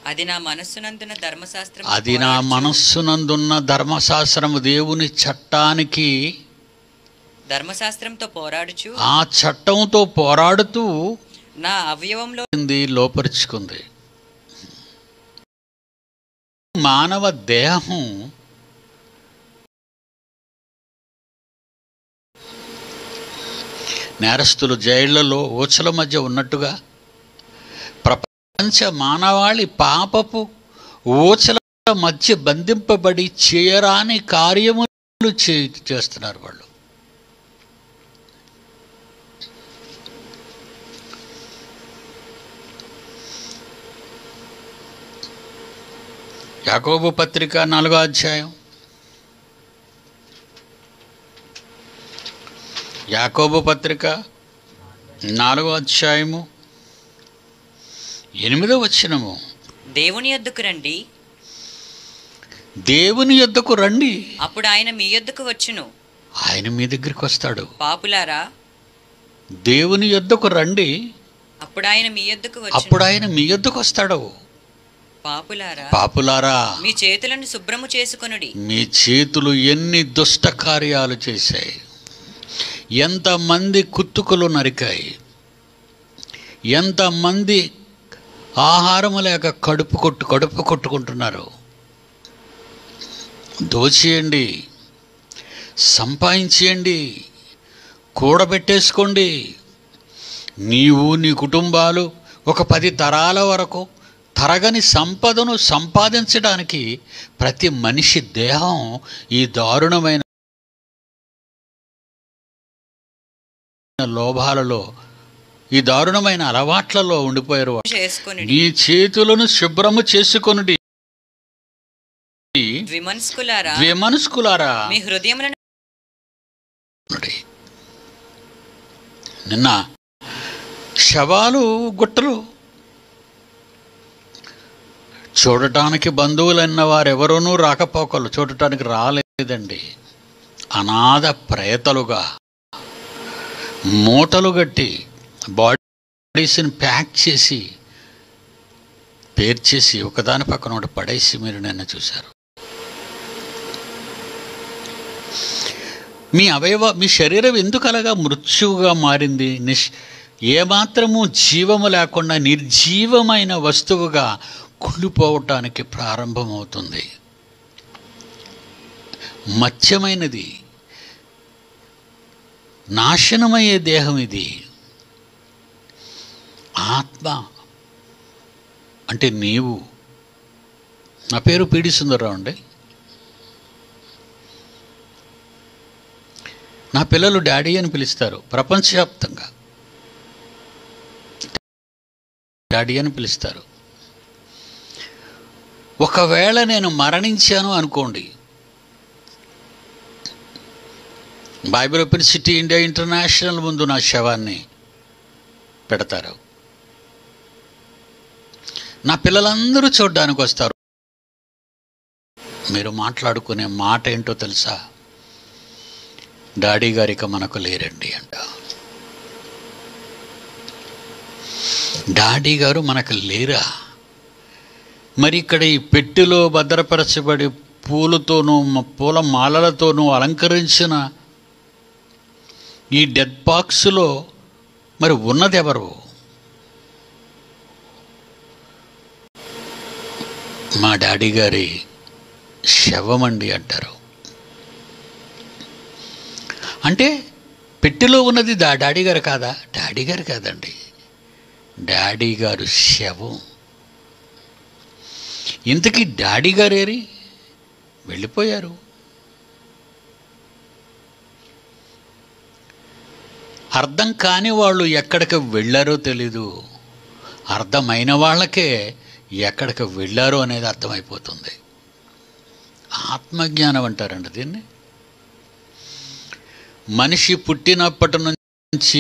అది నా మనస్సునందున ధర్మశాస్త్రం అది నా మనస్సునందున్న ధర్మశాస్త్రము దేవుని చట్టానికి ధర్మశాస్త్రంతో పోరాడుచు ఆ చట్టంతో పోరాడుతూ నా అవయవంలో ఉంది, లోపరుచుకుంది మానవ దేహం నేరస్తులు జైళ్లలో ఊచల మధ్య ఉన్నట్టుగా ప్రపంచ మానవాళి పాపపు ఊచల మధ్య బంధింపబడి చేయరాని కార్యములు చే- చేస్తున్నారు వాళ్ళు యాకోబు పత్రిక నాలుగో అధ్యాయం యాకోబు పత్రిక నాలుగో అధ్యాయము ఎనిమిదో వచ్చినము దేవుని యొద్దకు రండి దేవుని యొద్దకు రండి అప్పుడు ఆయన మీ యొద్దకు వచ్చును ఆయన మీ దగ్గరికి వస్తాడు పాపులారా దేవుని యొద్దకు రండి అప్పుడు ఆయన మీ యొద్దకు అప్పుడు వచ్చును ఆయన మీ యొద్దకు వస్తాడు పాపులారా పాపులారా మీ చేతులను శుభ్రము చేసుకొనుడి మీ చేతులు ఎన్ని దుష్ట కార్యాలు చేశాయి ఎంతమంది కుత్తుకలు నరికాయి ఎంతమంది ఆహారము లేక కడుపు కొట్టు కడుపు కొట్టుకుంటున్నారు దోచేయండి సంపాదించేయండి కూడబెట్టేసుకోండి నీవు నీ కుటుంబాలు ఒక పది తరాల వరకు తరగని సంపదను సంపాదించడానికి ప్రతి మనిషి దేహం ఈ దారుణమైన లోభాలలో ఈ దారుణమైన అలవాట్లలో ఉండిపోయారు చేసుకొనుడి నీ చేతులను శుభ్రము చేసుకొనుడి ద్విమనస్కులారా ద్విమనస్కులారా మీ హృదయములను ఉన్నది. నిన్న శవాలు గుట్టలు చూడటానికి బంధువులన్న వారెవరూనూ రాకపోకలు చూడటానికి రాలేదండి అనాథ ప్రేతలుగా మూటలు గట్టి బాడీస్ని ప్యాక్ చేసి పేర్చేసి ఒకదాని పక్కన ఒకటి పడేసి మీరు నిన్న చూశారు మీ అవయవ మీ శరీరం ఎందుకు అలాగా మృత్యువుగా మారింది నిష్ ఏమాత్రము జీవము లేకుండా నిర్జీవమైన వస్తువుగా కుళ్ళిపోవటానికి ప్రారంభమవుతుంది మత్స్యమైనది నాశనమయ్యే దేహం ఇది ఆత్మ అంటే నీవు నా పేరు పీడి సుందరరావు అండి నా పిల్లలు డాడీ అని పిలుస్తారు ప్రపంచవ్యాప్తంగా డాడీ అని పిలుస్తారు ఒకవేళ నేను మరణించాను అనుకోండి Bible open city India international ముందు నా శవాన్ని పెడతారు నా పిల్లలందరూ చూడడానికి వస్తారు మీరు మాట్లాడుకునే మాట ఏంటో తెలుసా డాడీ గారిక మనకు లేరండి అంట డాడీ గారు మనకు లేరా మరి ఇక్కడ ఈ పెట్టెలో భద్రపరచబడి పూలతోనూ మ- పూల మాలలతోనూ అలంకరించిన ఈ డెడ్ బాక్స్లో మరి ఉన్నది ఎవరు మా డాడీ గారి శవమండి అంటారు అంటే పెట్టెలో ఉన్నది దా డాడీ గారు కాదా డాడీ గారు కాదండి డాడీ గారు శవం ఇంతకీ డాడీ గారేరి వెళ్ళిపోయారు అర్థం కాని వాళ్ళు ఎక్కడికి వెళ్ళారో తెలీదు అర్థమైన వాళ్ళకే ఎక్కడికి వెళ్ళారో అనేది అర్థమైపోతుంది ఆత్మజ్ఞానం అంటారండి దీన్ని మనిషి పుట్టినప్పటి నుంచి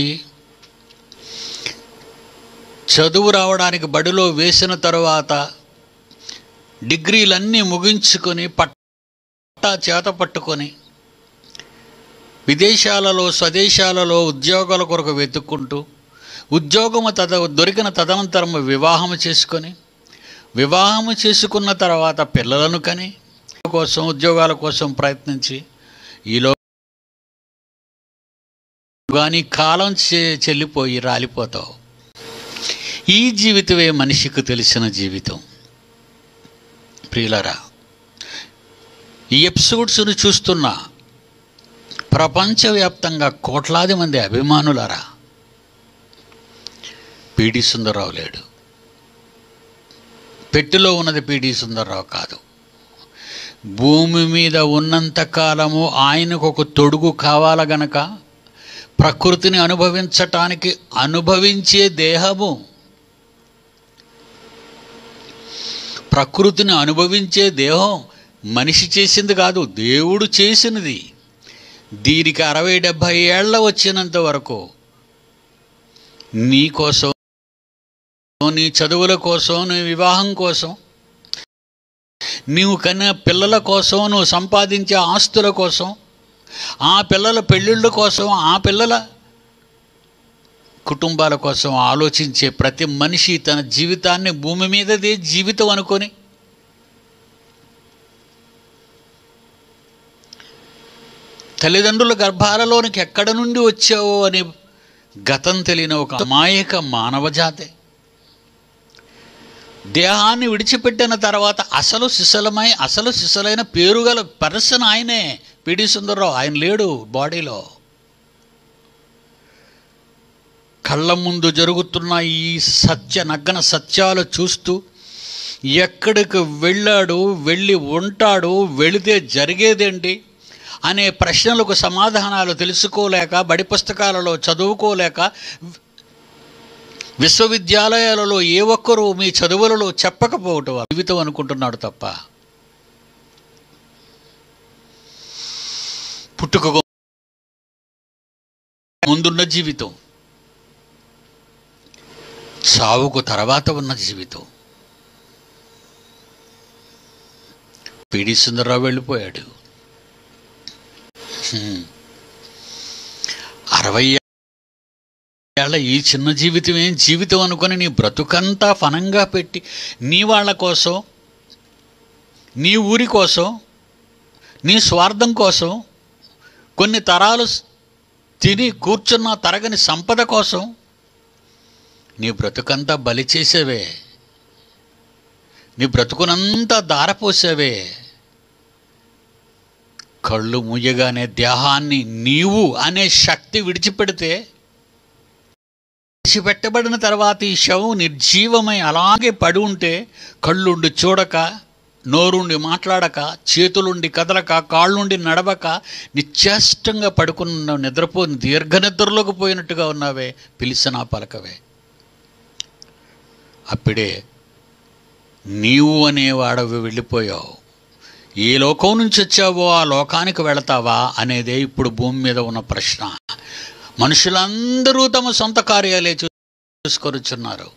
చదువు రావడానికి బడిలో వేసిన తరువాత డిగ్రీలన్నీ ముగించుకొని పట్టా చేత పట్టుకొని విదేశాలలో స్వదేశాలలో ఉద్యోగాల కొరకు వెతుక్కుంటూ ఉద్యోగము తద దొరికిన తదనంతరం వివాహం చేసుకొని వివాహము చేసుకున్న తర్వాత పిల్లలను కని కోసం ఉద్యోగాల కోసం ప్రయత్నించి ఈలో కానీ కాలం చె చెల్లిపోయి రాలిపోతావు ఈ జీవితమే మనిషికి తెలిసిన జీవితం ప్రియులరా ఈ ఎపిసోడ్స్ను చూస్తున్న ప్రపంచవ్యాప్తంగా కోట్లాది మంది అభిమానులరా పిడి సుందరరావు లేడు పెట్టెలో ఉన్నది పిడి సుందరరావు కాదు భూమి మీద ఉన్నంత కాలము ఆయనకు ఒక తొడుగు కావాల గనక ప్రకృతిని అనుభవించటానికి అనుభవించే దేహము ప్రకృతిని అనుభవించే దేహం మనిషి చేసింది కాదు దేవుడు చేసినది దీనికి అరవై డెబ్భై ఏళ్ళ వచ్చినంత వరకు నీ కోసం నీ చదువుల కోసం నీ వివాహం కోసం నీవు కన్నా పిల్లల కోసం నువ్వు సంపాదించే ఆస్తుల కోసం ఆ పిల్లల పెళ్ళిళ్ళ కోసం ఆ పిల్లల కుటుంబాల కోసం ఆలోచించే ప్రతి మనిషి తన జీవితాన్ని భూమి మీదదే జీవితం అనుకొని తల్లిదండ్రుల గర్భాలలోనికి ఎక్కడ నుండి వచ్చావో అని గతం తెలియని ఒక అమాయక మానవజాతే దేహాన్ని విడిచిపెట్టిన తర్వాత అసలు సిసలమై అసలు సిసలైన పేరుగల పర్సన్ ఆయనే పిడి సుందరరావు ఆయన లేడు బాడీలో కళ్ళ ముందు జరుగుతున్న ఈ సత్య నగ్న సత్యాలు చూస్తూ ఎక్కడికి వెళ్ళాడు వెళ్ళి ఉంటాడు వెళితే జరిగేదేంటి అనే ప్రశ్నలకు సమాధానాలు తెలుసుకోలేక బడి పుస్తకాలలో చదువుకోలేక విశ్వవిద్యాలయాలలో ఏ ఒక్కరూ మీ చదువులలో చెప్పకపోవటం జీవితం అనుకుంటున్నాడు తప్ప పుట్టుక ముందున్న జీవితం చావుకు తర్వాత ఉన్న జీవితం పిడి సుందరరావు వెళ్ళిపోయాడు హ్మ్. అరవై ఏళ్ళ ఈ చిన్న జీవితం ఏం జీవితం అనుకొని నీ బ్రతుకంతా ఫనంగా పెట్టి నీ వాళ్ళ కోసం నీ ఊరి కోసం నీ స్వార్థం కోసం కొన్ని తరాలు స్- తిని కూర్చున్న తరగని సంపద కోసం నీ బ్రతుకంతా బలి చేసేవే నీ బ్రతుకునంతా దారపోసావే కళ్ళు ముయ్యగానే దేహాన్ని నీవు అనే శక్తి విడిచిపెడితే విడిచిపెట్టబడిన తర్వాత ఈ శవం నిర్జీవమై అలాగే పడి ఉంటే కళ్ళుండి చూడక నోరుండి మాట్లాడక చేతులుండి కదలక కాళ్ళుండి నడవక నిశ్చేష్టంగా పడుకున్న నిద్రపో దీర్ఘ నిద్రలోకి పోయినట్టుగా ఉన్నావే పిలిచినా పలకవే అప్పుడే నీవు అనేవాడవి వెళ్ళిపోయావు ఏ లోకం నుంచి వచ్చావో ఆ లోకానికి వెళతావా అనేదే ఇప్పుడు భూమి మీద ఉన్న ప్రశ్న మనుషులందరూ తమ సొంత కార్యాలే చూ- చూసుకొనిచున్నారు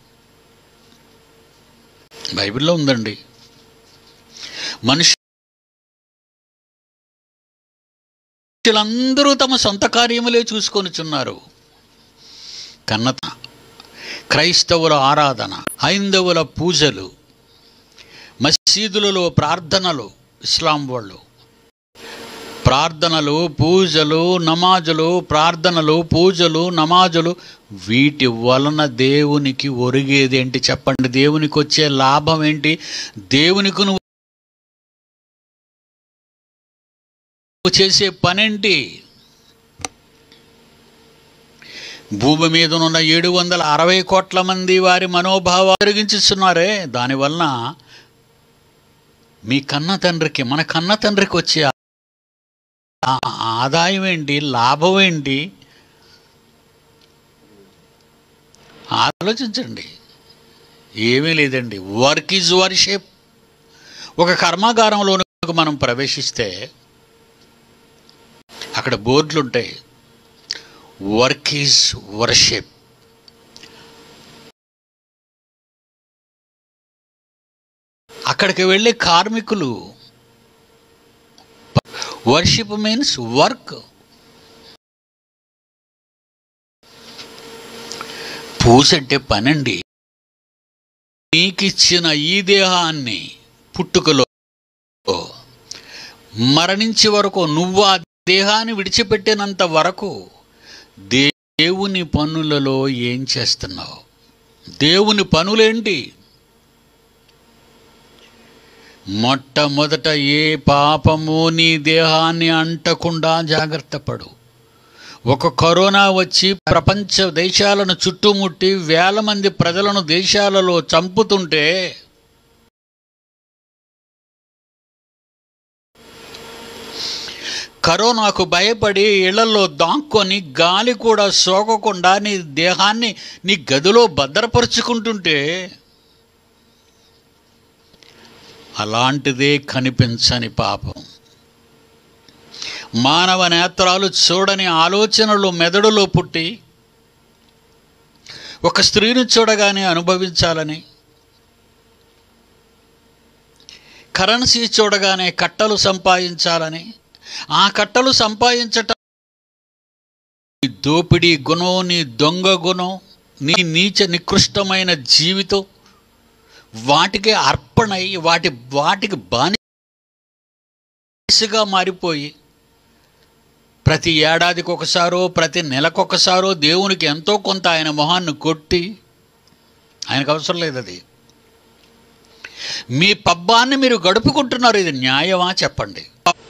బైబిల్లో ఉందండి మనుషు మనుషులందరూ తమ సొంత కార్యములే చూసుకొనిచున్నారు కన్నత క్రైస్తవుల ఆరాధన హైందవుల పూజలు మసీదులలో ప్రార్థనలు ఇస్లాం వాళ్ళు ప్రార్థనలు పూజలు నమాజులు ప్రార్థనలు పూజలు నమాజులు వీటి వలన దేవునికి ఒరిగేది ఏంటి చెప్పండి దేవునికి వచ్చే లాభం ఏంటి దేవునికి నువ్వు చేసే పనేంటి భూమి మీద ఉన్న ఏడు వందల అరవై కోట్ల మంది వారి మనోభావాలు పెరిగించుతున్నారే దానివలన మీ కన్న తండ్రికి మన కన్న తండ్రికి వచ్చే ఆ ఆదాయం ఏంటి లాభం ఏంటి ఆలోచించండి ఏమీ లేదండి వర్క్ ఈజ్ వర్షిప్ ఒక కర్మాగారంలోకి మనం ప్రవేశిస్తే అక్కడ బోర్డులు ఉంటాయి వర్క్ ఈజ్ వర్షిప్ అక్కడికి వెళ్ళే కార్మికులు వర్షిప్ మీన్స్ వర్క్ పూజ అంటే పనండి నీకిచ్చిన ఈ దేహాన్ని పుట్టుకలో మరణించే వరకు నువ్వు ఆ దేహాన్ని విడిచిపెట్టినంత వరకు దేవుని పనులలో ఏం చేస్తున్నావు దేవుని పనులేంటి మొట్టమొదట ఏ పాపము నీ దేహాన్ని అంటకుండా జాగ్రత్త పడు ఒక కరోనా వచ్చి ప్రపంచ దేశాలను చుట్టుముట్టి వేల మంది ప్రజలను దేశాలలో చంపుతుంటే కరోనాకు భయపడి ఇళ్లలో దాక్కొని గాలి కూడా సోకకుండా నీ దేహాన్ని నీ గదిలో భద్రపరుచుకుంటుంటే అలాంటిదే కనిపించని పాపం మానవ నేత్రాలు చూడని ఆలోచనలు మెదడులో పుట్టి ఒక స్త్రీని చూడగానే అనుభవించాలని కరెన్సీ చూడగానే కట్టలు సంపాదించాలని ఆ కట్టలు సంపాదించటం నీ దోపిడీ గుణం నీ దొంగ గుణం నీ నీచ నికృష్టమైన జీవితం వాటికి అర్పణై వాటి వాటికి బానిసగా మారిపోయి ప్రతి ఏడాదికి ఒకసారో ప్రతి నెలకొకసారో దేవునికి ఎంతో కొంత ఆయన మొహాన్ని కొట్టి ఆయనకు అవసరం లేదు అది మీ పబ్బాన్ని మీరు గడుపుకుంటున్నారు ఇది న్యాయమా చెప్పండి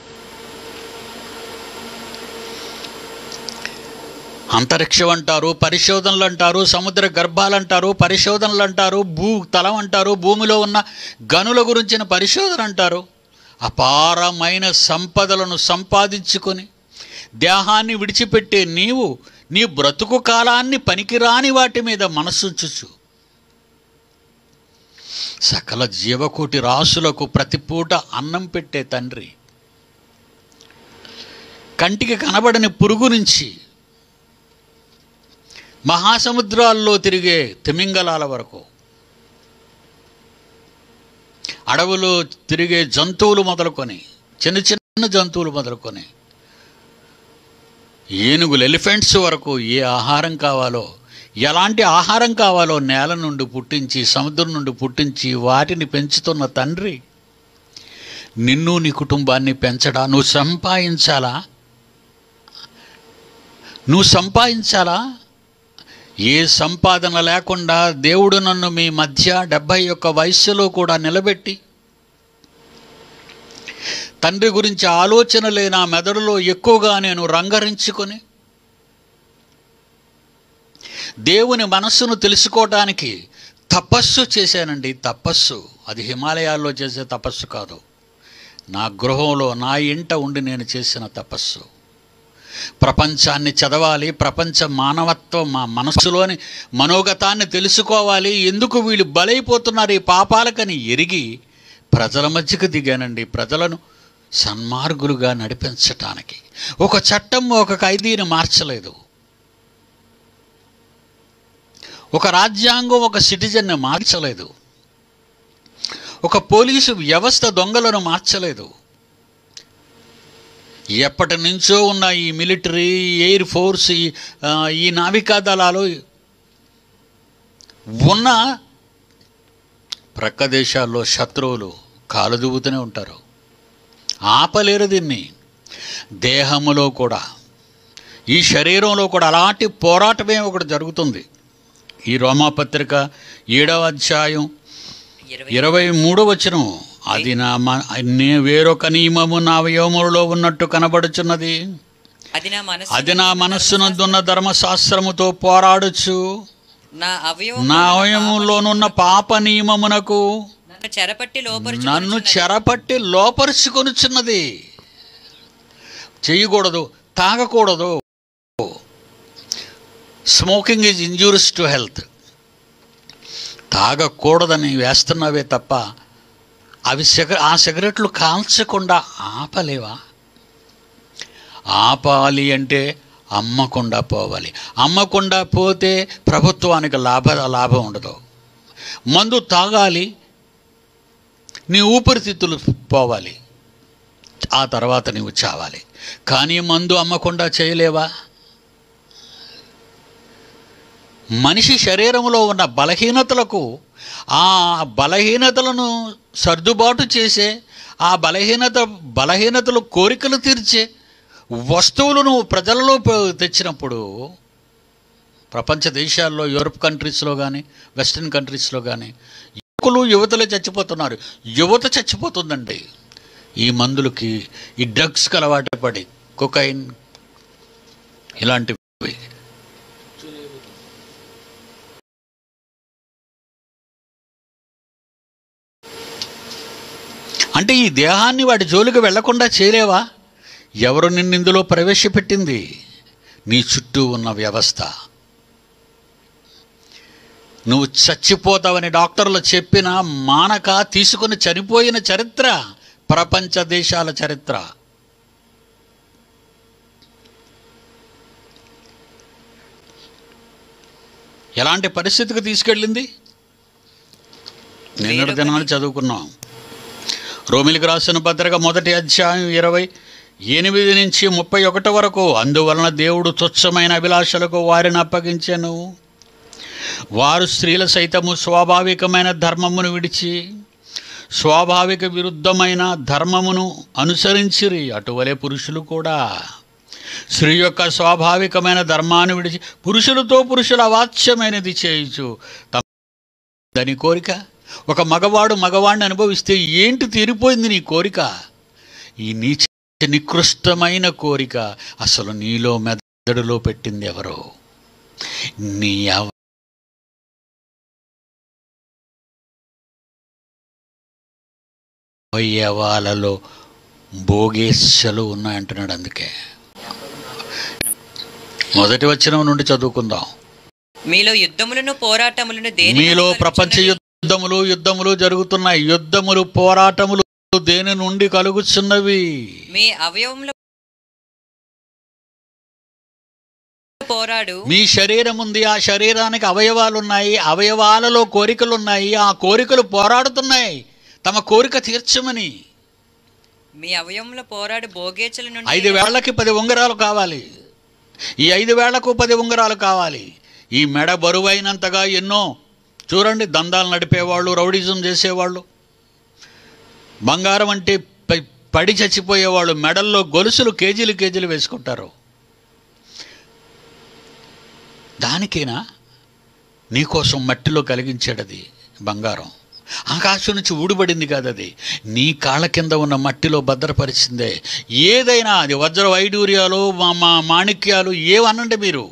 అంతరిక్షం అంటారు పరిశోధనలు అంటారు సముద్ర గర్భాలు అంటారు పరిశోధనలు అంటారు భూ తలం అంటారు భూమిలో ఉన్న గనుల గురించిన పరిశోధన అంటారు అపారమైన సంపదలను సంపాదించుకొని దేహాన్ని విడిచిపెట్టే నీవు నీ బ్రతుకు కాలాన్ని పనికిరాని వాటి మీద మనసుంచుచు సకల జీవకోటి రాసులకు ప్రతి పూట అన్నం పెట్టే తండ్రి కంటికి కనబడని పురుగు నుంచి మహాసముద్రాల్లో తిరిగే తిమింగలాల వరకు అడవులో తిరిగే జంతువులు మొదలుకొని చిన్న చిన్న జంతువులు మొదలుకొని ఏనుగులు ఎలిఫెంట్స్ వరకు ఏ ఆహారం కావాలో ఎలాంటి ఆహారం కావాలో నేల నుండి పుట్టించి సముద్రం నుండి పుట్టించి వాటిని పెంచుతున్న తండ్రి నిన్ను నీ కుటుంబాన్ని పెంచడా నువ్వు సంపాదించాలా నువ్వు సంపాదించాలా ఏ సంపాదన లేకుండా దేవుడు నన్ను మీ మధ్య డెబ్భై యొక్క వయస్సులో కూడా నిలబెట్టి తండ్రి గురించి ఆలోచనలే నా మెదడులో ఎక్కువగా నేను రంగరించుకొని దేవుని మనస్సును తెలుసుకోవటానికి తపస్సు చేశానండి తపస్సు అది హిమాలయాల్లో చేసే తపస్సు కాదు నా గృహంలో నా ఇంట ఉండి నేను చేసిన తపస్సు ప్రపంచాన్ని చదవాలి ప్రపంచ మానవత్వం మా మనస్సులోని మనోగతాన్ని తెలుసుకోవాలి ఎందుకు వీళ్ళు బలైపోతున్నారు ఈ పాపాలకని ఎరిగి ప్రజల మధ్యకు దిగానండి ప్రజలను సన్మార్గులుగా నడిపించటానికి ఒక చట్టం ఒక ఖైదీని మార్చలేదు ఒక రాజ్యాంగం ఒక సిటిజన్ని మార్చలేదు ఒక పోలీసు వ్యవస్థ దొంగలను మార్చలేదు ఎప్పటి నుంచో ఉన్న ఈ మిలిటరీ ఎయిర్ ఫోర్స్ ఈ, ఆ, ఈ నావికా దళాలు ఉన్న ప్రక్క దేశాల్లో శత్రువులు కాలు దువ్వుతూనే ఉంటారు ఆపలేరు దీన్ని దేహములో కూడా ఈ శరీరంలో కూడా అలాంటి పోరాటమే ఒకటి జరుగుతుంది ఈ రోమాపత్రిక ఏడవ అధ్యాయం ఇరవై ఇరవై మూడో వచనం అది నా మ- నే వేరొక నియమము నా అవయవములలో ఉన్నట్టు కనబడుచున్నది అది నా మనసు అది నా మనస్సునందున్న ధర్మశాస్త్రముతో పోరాడుచు నా అవయవం నా అవయములోనున్న పాప నియమమునకు నన్ను చెరపట్టి లోపరుచు నన్ను చెరపట్టి లోపరుచుకొనుచున్నది చేయకూడదు తాగకూడదు smoking is injurious to health తాగకూడదని వేస్తున్నావే తప్ప అవి సిగ ఆ సిగరెట్లు కాల్చకుండా ఆపలేవా ఆపాలి అంటే అమ్మకుండా పోవాలి అమ్మకుండా పోతే ప్రభుత్వానికి లాభ లాభం ఉండదు మందు తాగాలి నీ ఊపిరితిత్తులు పోవాలి ఆ తర్వాత నీవు చావాలి కానీ మందు అమ్మకుండా చేయలేవా మనిషి శరీరంలో ఉన్న బలహీనతలకు ఆ బలహీనతలను సర్దుబాటు చేసే ఆ బలహీనత బలహీనతలు కోరికలు తీర్చే వస్తువులను ప్రజలలో ప- తెచ్చినప్పుడు ప్రపంచ దేశాల్లో యూరప్ కంట్రీస్లో కానీ వెస్ట్రన్ కంట్రీస్లో కానీ యువకులు యువతలే చచ్చిపోతున్నారు యువత చచ్చిపోతుందండి ఈ మందులకి ఈ డ్రగ్స్కి అలవాటు పడి కొకైన్ ఇలాంటివి అంటే ఈ దేహాన్ని వాటి జోలికి వెళ్లకుండా చేయలేవా ఎవరు నిన్ను ఇందులో ప్రవేశపెట్టింది నీ చుట్టూ ఉన్న వ్యవస్థ నువ్వు చచ్చిపోతావని డాక్టర్లు చెప్పిన మానక తీసుకుని చనిపోయిన చరిత్ర ప్రపంచ దేశాల చరిత్ర ఎలాంటి పరిస్థితికి తీసుకెళ్ళింది నిన్నటి దినాన్ని చదువుకున్నాం రోమిలికి రాసిన పత్రిక మొదటి అధ్యాయం ఇరవై ఎనిమిది నుంచి ముప్పై ఒకటి వరకు అందువలన దేవుడు తుచ్చమైన అభిలాషలకు వారిని అప్పగించెను వారు స్త్రీల సైతము స్వాభావికమైన ధర్మమును విడిచి స్వాభావిక విరుద్ధమైన ధర్మమును అనుసరించిరి అటువలే పురుషులు కూడా స్త్రీ యొక్క స్వాభావికమైన ధర్మాన్ని విడిచి పురుషులతో పురుషుల అవాచ్యమైనది చేయుచు తమ దాని కోరిక ఒక మగవాడు మగవాడిని అనుభవిస్తే ఏంటి తీరిపోయింది నీ కోరిక ఈ నీచ నికృష్టమైన కోరిక అసలు నీలో మెదడులో పెట్టింది ఎవరో నీ అవ అవయవాలలో భోగేశలు ఉన్నాయంటున్నాడు అందుకే మొదటి వచనం నుండి చదువుకుందాం మీలో యుద్ధములను పోరాటములను దేని మీలో నుండి ప్రపంచ కలుగుచున్నవి? యుద్ధములు యుద్ధములు జరుగుతున్నాయి యుద్ధములు పోరాటములు దేని నుండి కలుగుచున్నవి మీ అవయవముల పోరాడు మీ శరీరం ఉంది ఆ శరీరానికి అవయవాలు ఉన్నాయి అవయవాలలో కోరికలు ఉన్నాయి ఆ కోరికలు పోరాడుతున్నాయి తమ కోరిక తీర్చమని మీ అవయవముల పోరాడు భోగేచల నుండి ఐదు వేళ్లకి పది ఉంగరాలు కావాలి ఈ ఐదు వేళ్లకు పది ఉంగరాలు కావాలి ఈ మెడ బరువైనంతగా ఎన్నో చూడండి దందాలు నడిపేవాళ్ళు రౌడిజం చేసేవాళ్ళు బంగారం అంటే ప- పడి చచ్చిపోయేవాళ్ళు మెడల్లో గొలుసులు కేజీలు కేజీలు వేసుకుంటారు దానికేనా నీకోసం మట్టిలో కలిగించాడది బంగారం ఆకాశం నుంచి ఊడిపడింది కాదు అది నీ కాళ్ళ కింద ఉన్న మట్టిలో భద్రపరిచిందే ఏదైనా అది వజ్ర వైడూర్యాలు మా మా మాణిక్యాలు ఏవనండి మీరు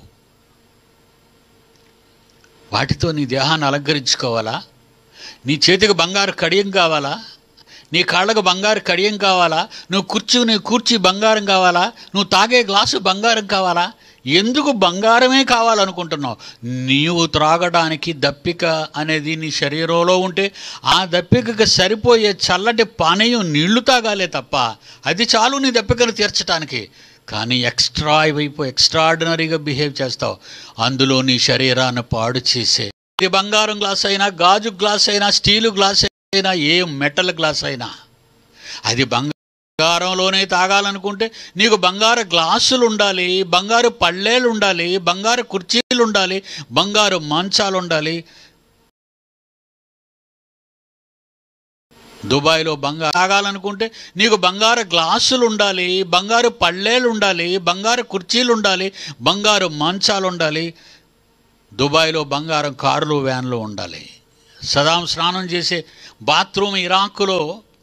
వాటితో నీ దేహాన్ని అలంకరించుకోవాలా నీ చేతికి బంగారు కడియం కావాలా నీ కాళ్ళకు బంగారు కడియం కావాలా నువ్వు కూర్చుని కూర్చి బంగారం కావాలా నువ్వు తాగే గ్లాసు బంగారం కావాలా ఎందుకు బంగారమే కావాలనుకుంటున్నావు నీవు త్రాగడానికి దప్పిక అనేది నీ శరీరంలో ఉంటే ఆ దప్పికకు సరిపోయే చల్లటి పానీయం నీళ్లు తాగాలే తప్ప అది చాలు నీ దప్పికను తీర్చడానికి కానీ ఎక్స్ట్రా అయిపోయి ఎక్స్ట్రాడినరీగా బిహేవ్ చేస్తావు అందులో నీ శరీరాన్ని పాడు చేసే ఇది బంగారం గ్లాస్ అయినా గాజు గ్లాస్ అయినా స్టీలు గ్లాస్ అయినా ఏ మెటల్ గ్లాస్ అయినా అది బంగారంలోనే తాగాలనుకుంటే నీకు బంగారు గ్లాసులు ఉండాలి బంగారు పళ్ళేలు ఉండాలి బంగారు కుర్చీలు ఉండాలి బంగారు మంచాలు ఉండాలి దుబాయ్లో బంగారు తాగాలనుకుంటే నీకు బంగారు గ్లాసులు ఉండాలి బంగారు పళ్ళేలు ఉండాలి బంగారు కుర్చీలు ఉండాలి బంగారు మంచాలు ఉండాలి దుబాయ్లో బంగారం కార్లు వ్యాన్లు ఉండాలి సదాం స్నానం చేసే బాత్రూమ్ ఇరాకులో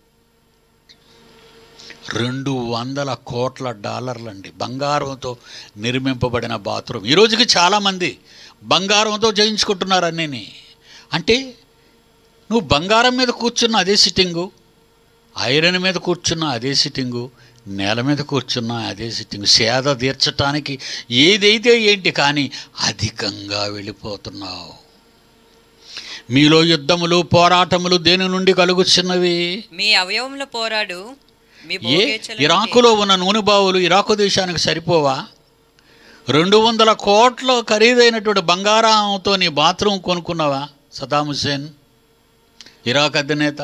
రెండు వందల కోట్ల డాలర్లండి బంగారంతో నిర్మింపబడిన బాత్రూమ్ ఈ రోజుకి చాలామంది బంగారంతో చేయించుకుంటున్నారు అన్నీ అంటే నువ్వు బంగారం మీద కూర్చున్న అదే సిట్టింగు ఐరన్ మీద కూర్చున్న అదే సిట్టింగు నేల మీద కూర్చున్న అదే సిట్టింగు సేద తీర్చటానికి ఏదైతే ఏంటి కానీ అధికంగా వెళ్ళిపోతున్నావు మీలో యుద్ధములు పోరాటములు దేని నుండి కలుగుచున్నవి మీ అవయవముల పోరాడు మీ ఏ భోగేచల నుండి ఇరాకులో ఉన్న నూనె బావులు ఇరాకు దేశానికి సరిపోవా రెండు వందల కోట్ల ఖరీదైనటువంటి బంగారంతో నీ బాత్రూమ్ కొనుక్కున్నావా సదాం హుసేన్ ఇరాక్ అధినేత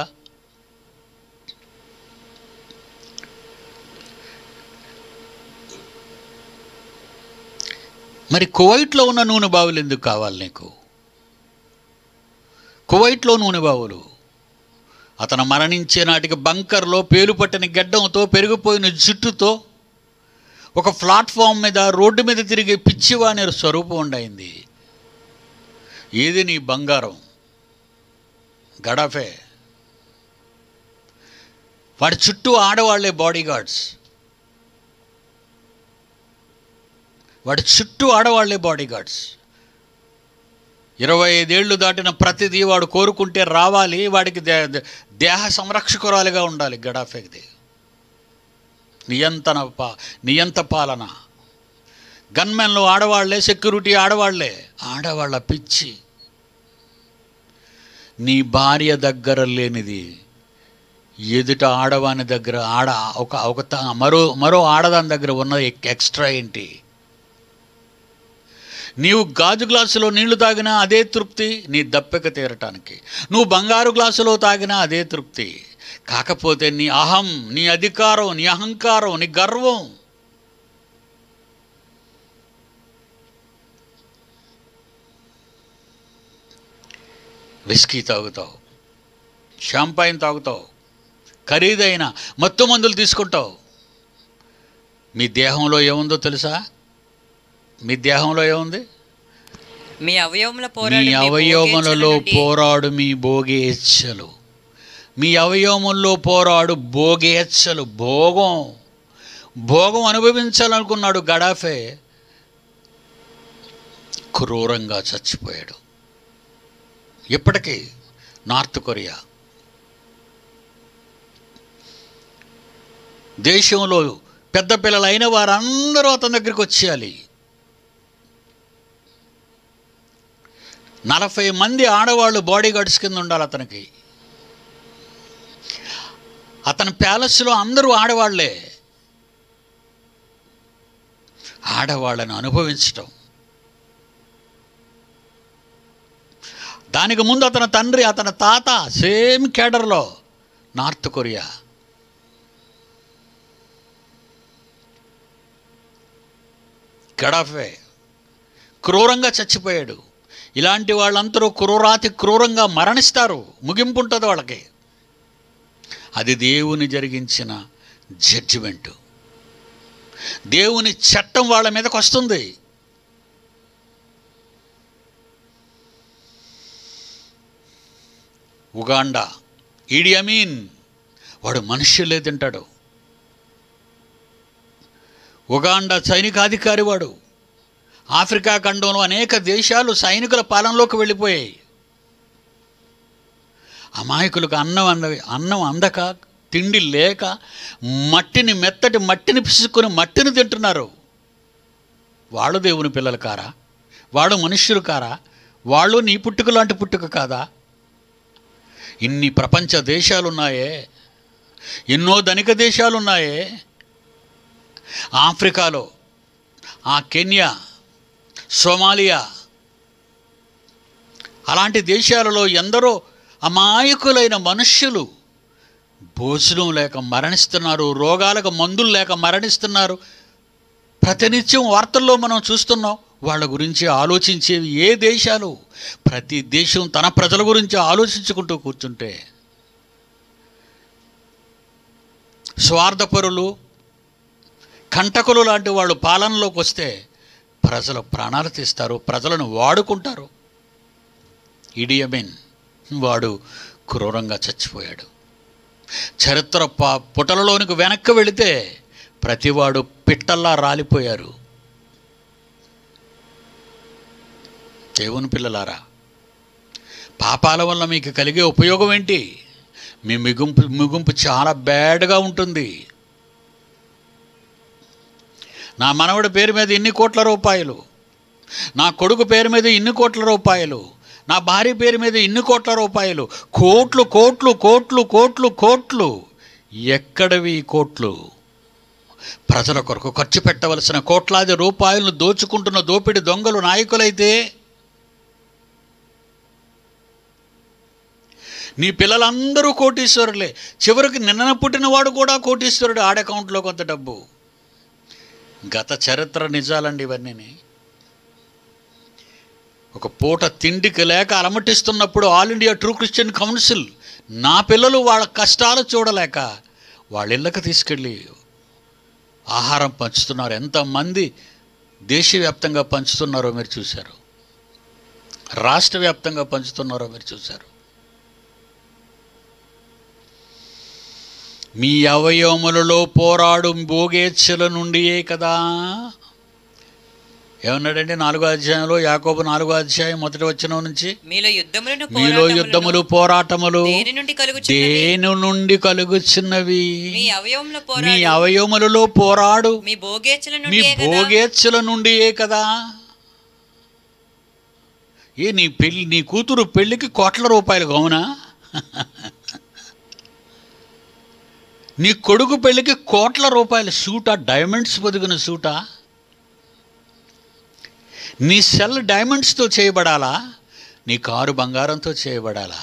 మరి కువైట్లో ఉన్న నూనె బావులు ఎందుకు కావాలి నీకు కువైట్లో నూనె బావులు అతను మరణించే నాటికి బంకర్లో పేలుపట్టిన గడ్డంతో పెరిగిపోయిన జుట్టుతో ఒక ప్లాట్ఫామ్ మీద రోడ్డు మీద తిరిగే పిచ్చివాణి స్వరూపం ఉండయింది ఏది నీ బంగారం గడాఫే వాడి చుట్టూ ఆడవాళ్లే బాడీ గార్డ్స్ వాడి చుట్టూ ఆడవాళ్లే బాడీ గార్డ్స్ ఇరవై ఐదేళ్లు దాటిన ప్రతిదీ వాడు కోరుకుంటే రావాలి వాడికి దే- దే- దేహ సంరక్షకురాలిగా ఉండాలి గడాఫేది నియంతన పా నియంత పాలన గన్మెన్లు ఆడవాళ్లే సెక్యూరిటీ ఆడవాళ్లే ఆడవాళ్ళ పిచ్చి నీ భార్య దగ్గర లేనిది ఎదుట ఆడవాని దగ్గర ఆడ ఒక ఒక త- మరో మరో ఆడదాని దగ్గర ఉన్న ఎక్- ఎక్స్ట్రా ఏంటి నీవు గాజు గ్లాసులో నీళ్లు తాగినా అదే తృప్తి నీ దప్పిక తీరటానికి నువ్వు బంగారు గ్లాసులో తాగినా అదే తృప్తి కాకపోతే నీ అహం నీ అధికారం నీ అహంకారం నీ గర్వం విస్కీ తాగుతావు షాంపైన్ తాగుతావు ఖరీదైన మత్తు మందులు తీసుకుంటావు మీ దేహంలో ఏముందో తెలుసా మీ దేహంలో ఏముంది మీ అవయవముల మీ పోరాడు మీ అవయవములలో భోగేచ్ఛల నుండి పోరాడు మీ భోగేచ్ఛలు మీ అవయవముల్లో పోరాడు భోగేచ్ఛలు భోగం భోగం అనుభవించాలనుకున్నాడు గడాఫే క్రూరంగా చచ్చిపోయాడు ఇప్పటికీ నార్త్ కొరియా దేశంలో పెద్ద పిల్లలైన వారందరూ అతని దగ్గరికి వచ్చేయాలి నలభై మంది ఆడవాళ్ళు బాడీ గార్డ్స్ కింద ఉండాలి అతనికి అతని ప్యాలెస్లో అందరూ ఆడవాళ్లే ఆడవాళ్ళని అనుభవించటం దానికి ముందు అతని తండ్రి అతని తాత సేమ్ కేడర్లో నార్త్ కొరియా గడాఫే క్రూరంగా చచ్చిపోయాడు ఇలాంటి వాళ్ళందరూ క్రూరాతి క్రూరంగా మరణిస్తారు ముగింపు ఉంటుంది వాళ్ళకి అది దేవుని జరిగించిన జడ్జిమెంటు దేవుని చట్టం వాళ్ళ మీదకి వస్తుంది ఉగాండా ఈడి అమీన్ వాడు మనుష్యులే తింటాడు ఉగాండా సైనికాధికారి వాడు ఆఫ్రికా ఖండంలో అనేక దేశాలు సైనికుల పాలనలోకి వెళ్ళిపోయాయి అమాయకులకు అన్నం అంద అన్నం అందక తిండి లేక మట్టిని మెత్తటి మట్టిని పిసుకొని మట్టిని తింటున్నారు వాళ్ళు దేవుని పిల్లలు కారా వాళ్ళు మనుష్యులు కారా వాళ్ళు నీ పుట్టుక లాంటి పుట్టుక కాదా ఇన్ని ప్రపంచ దేశాలున్నాయే ఎన్నో ధనిక దేశాలున్నాయే ఆఫ్రికాలో ఆ కెన్యా సోమాలియా అలాంటి దేశాలలో ఎందరో అమాయకులైన మనుష్యులు భోజనం లేక మరణిస్తున్నారు రోగాలకు మందులు లేక మరణిస్తున్నారు ప్రతినిత్యం వార్తల్లో మనం చూస్తున్నాం వాళ్ళ గురించి ఆలోచించేవి ఏ దేశాలు ప్రతి దేశం తన ప్రజల గురించి ఆలోచించుకుంటూ కూర్చుంటే స్వార్థపరులు కంటకులు లాంటి వాళ్ళు పాలనలోకి వస్తే ప్రజలు ప్రాణాలు తీస్తారు ప్రజలను వాడుకుంటారు ఇడియమిన్ వాడు క్రూరంగా చచ్చిపోయాడు చరిత్ర ప పుటలలోనికి వెనక్కి వెళితే ప్రతివాడు పిట్టల్లా రాలిపోయారు దేవుని పిల్లలారా పాపాల వల్ల మీకు కలిగే ఉపయోగం ఏంటి మీ మిగుంపు మిగుంపు చాలా బ్యాడ్గా ఉంటుంది నా మనవడి పేరు మీద ఇన్ని కోట్ల రూపాయలు నా కొడుకు పేరు మీద ఇన్ని కోట్ల రూపాయలు నా భార్య పేరు మీద ఇన్ని కోట్ల రూపాయలు కోట్లు కోట్లు కోట్లు కోట్లు కోట్లు ఎక్కడవి ఈ కోట్లు ప్రజల కొరకు ఖర్చు పెట్టవలసిన కోట్లాది రూపాయలను దోచుకుంటున్న దోపిడి దొంగలు నాయకులైతే నీ పిల్లలందరూ కోటీశ్వరులే చివరికి నిన్న పుట్టినవాడు కూడా కోటీశ్వరుడు ఆడ అకౌంట్లో కొంత డబ్బు గత చరిత్ర నిజాలండి ఇవన్నీ ఒక పూట తిండికి లేక అలమటిస్తున్నప్పుడు all India true Christian council నా పిల్లలు వాళ్ళ కష్టాలు చూడలేక వాళ్ళ ఇళ్ళకి తీసుకెళ్ళి ఆహారం పంచుతున్నారు ఎంతమంది దేశవ్యాప్తంగా పంచుతున్నారో మీరు చూశారు రాష్ట్ర వ్యాప్తంగా పంచుతున్నారో మీరు చూశారు మీ అవయవములలో పోరాడు భోగేచ్ఛల నుండియే కదా ఏమన్నాడండి నాలుగో అధ్యాయంలో యాకోబు నాలుగో అధ్యాయం మొదటి వచ్చిన నుంచి మీలో యుద్ధములను మీలో పోరాటములను యుద్ధములు పోరాటములు దేని నుండి కలుగుచున్నవి దేని నుండి కలుగుచున్నవి మీ అవయవంలో మీ పోరాడు అవయవములలో పోరాడు మీ భోగేచ్చల మీ నుండి కదా భోగేచ్ఛల నుండియే కదా ఏ నీ పెళ్ళి నీ కూతురు పెళ్ళికి కోట్ల రూపాయలు అవునా నీ కొడుకు పెళ్ళికి కోట్ల రూపాయల సూటా డైమండ్స్ పొదిగిన సూటా నీ సెల్ డైమండ్స్తో చేయబడాలా నీ కారు బంగారంతో చేయబడాలా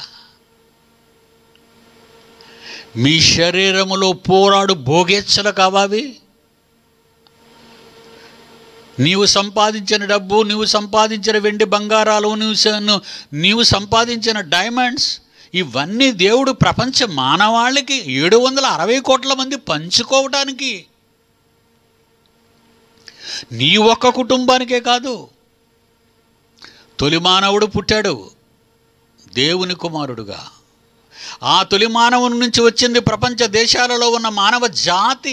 మీ శరీరములో పోరాడు భోగేచ్ఛలు కావావి నీవు సంపాదించిన డబ్బు నీవు సంపాదించిన వెండి బంగారాలు నీవు స- ను- నీవు సంపాదించిన డైమండ్స్ ఇవన్నీ దేవుడు ప్రపంచ మానవాళికి ఏడు వందల అరవై కోట్ల మంది పంచుకోవటానికి నీ ఒక్క కుటుంబానికే కాదు తొలి మానవుడు పుట్టాడు దేవుని కుమారుడుగా ఆ తొలి మానవుని నుంచి వచ్చింది ప్రపంచ దేశాలలో ఉన్న మానవ జాతి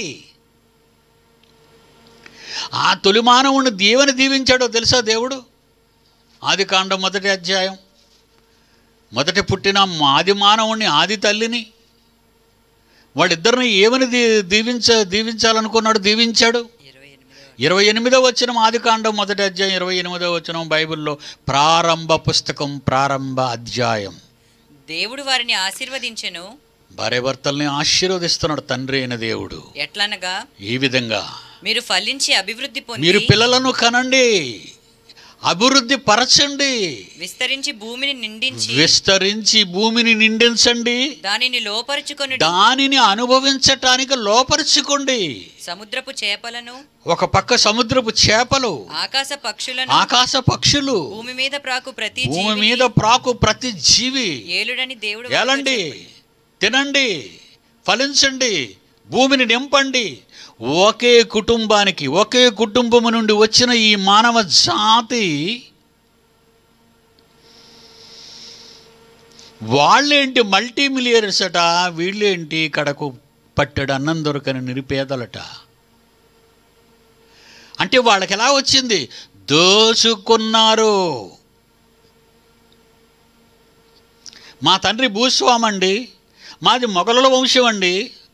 ఆ తొలి మానవుని దేవుని దీవించాడో తెలుసా దేవుడు ఆది కాండం మొదటి అధ్యాయం మొదటి పుట్టిన ఆది మానవుణ్ణి ఆది తల్లిని వాళ్ళిద్దరిని ఏమని దీ దీవించ దీవించాలనుకున్నాడు దీవించాడు ఇరవై ఎనిమిదవ ఇరవై ఎనిమిదో వచ్చిన ఆది కాండం మొదటి అధ్యాయం ఇరవై ఎనిమిదో వచ్చిన బైబిల్లో ప్రారంభ పుస్తకం ప్రారంభ అధ్యాయం దేవుడు వారిని ఆశీర్వదించెను భార్య భర్తల్ని ఆశీర్వదిస్తున్నాడు తండ్రి అయిన దేవుడు ఎట్లనగా ఈ విధంగా మీరు ఫలించి అభివృద్ధి మీరు పొంది పిల్లలను కనండి అభివృద్ధి పరచండి విస్తరించి భూమిని నిండించి విస్తరించి భూమిని నిండించండి దానిని లోపరుచుకొని దానిని అనుభవించటానికి లోపరుచుకోండి సముద్రపు చేపలను ఒక పక్క సముద్రపు చేపలు ఆకాశ పక్షులను ఆకాశ పక్షులు భూమి మీద ప్రాకు ప్రతి భూమి జీవిని మీద ప్రాకు ప్రతి జీవి ఏలుడని దేవుడు వారితో ఏలండి చెప్పెను. తినండి ఫలించండి భూమిని నింపండి ఒకే కుటుంబానికి ఒకే కుటుంబము నుండి వచ్చిన ఈ మానవ జాతి వాళ్ళేంటి మల్టీ మిలియనర్స్ అట వీళ్ళేంటి కడకు పట్టెడు అన్నం దొరకని నిరుపేదలట అంటే వాళ్ళకి ఎలా వచ్చింది దోచుకున్నారు మా తండ్రి భూస్వామండి మాది మొఘలుల వంశం అండి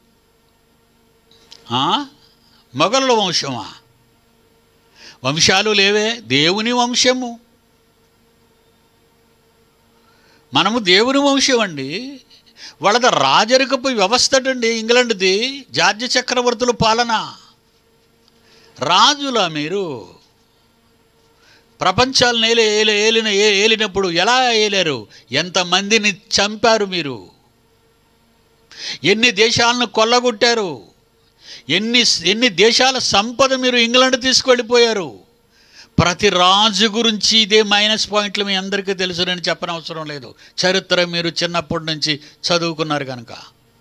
ఆ? మొఘలుల వంశమా వంశాలు లేవే దేవుని వంశము మనము దేవుని వంశం అండి వాళ్ళది రాజరికపు వ్యవస్థ అండి ఇంగ్లాండ్ది జార్జి చక్రవర్తుల పాలన రాజులా మీరు ప్రపంచాలు నేల ఏలి ఏలిన ఏ- ఏలినప్పుడు ఎలా ఏలారు ఎంతమందిని చంపారు మీరు ఎన్ని దేశాలను కొల్లగొట్టారు ఎన్ని ఎన్ని దేశాల సంపద మీరు ఇంగ్లాండ్ తీసుకువెళ్ళిపోయారు ప్రతి రాజు గురించి ఇదే మైనస్ పాయింట్లు మీ అందరికీ తెలుసు నేను చెప్పనవసరం లేదు చరిత్ర మీరు చిన్నప్పటి నుంచి చదువుకున్నారు కనుక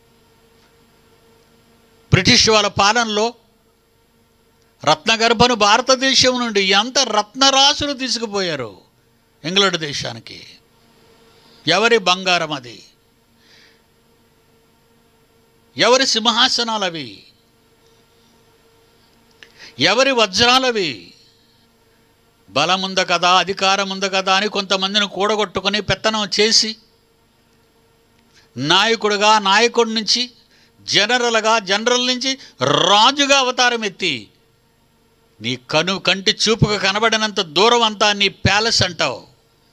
బ్రిటిష్ వాళ్ళ పాలనలో రత్నగర్భను భారతదేశం నుండి ఎంత రత్నరాశులు తీసుకుపోయారు ఇంగ్లాండ్ దేశానికి ఎవరి బంగారం అది ఎవరి సింహాసనాలు అవి ఎవరి వజ్రాలవి బలముంద కదా అధికారం ఉంది కదా అని కొంతమందిని కూడగొట్టుకొని పెత్తనం చేసి నాయకుడుగా నాయకుడి నుంచి జనరల్గా జనరల్ నుంచి రాజుగా అవతారం ఎత్తి నీ కను కంటి చూపుకు కనబడినంత దూరం అంతా నీ ప్యాలెస్ అంటావు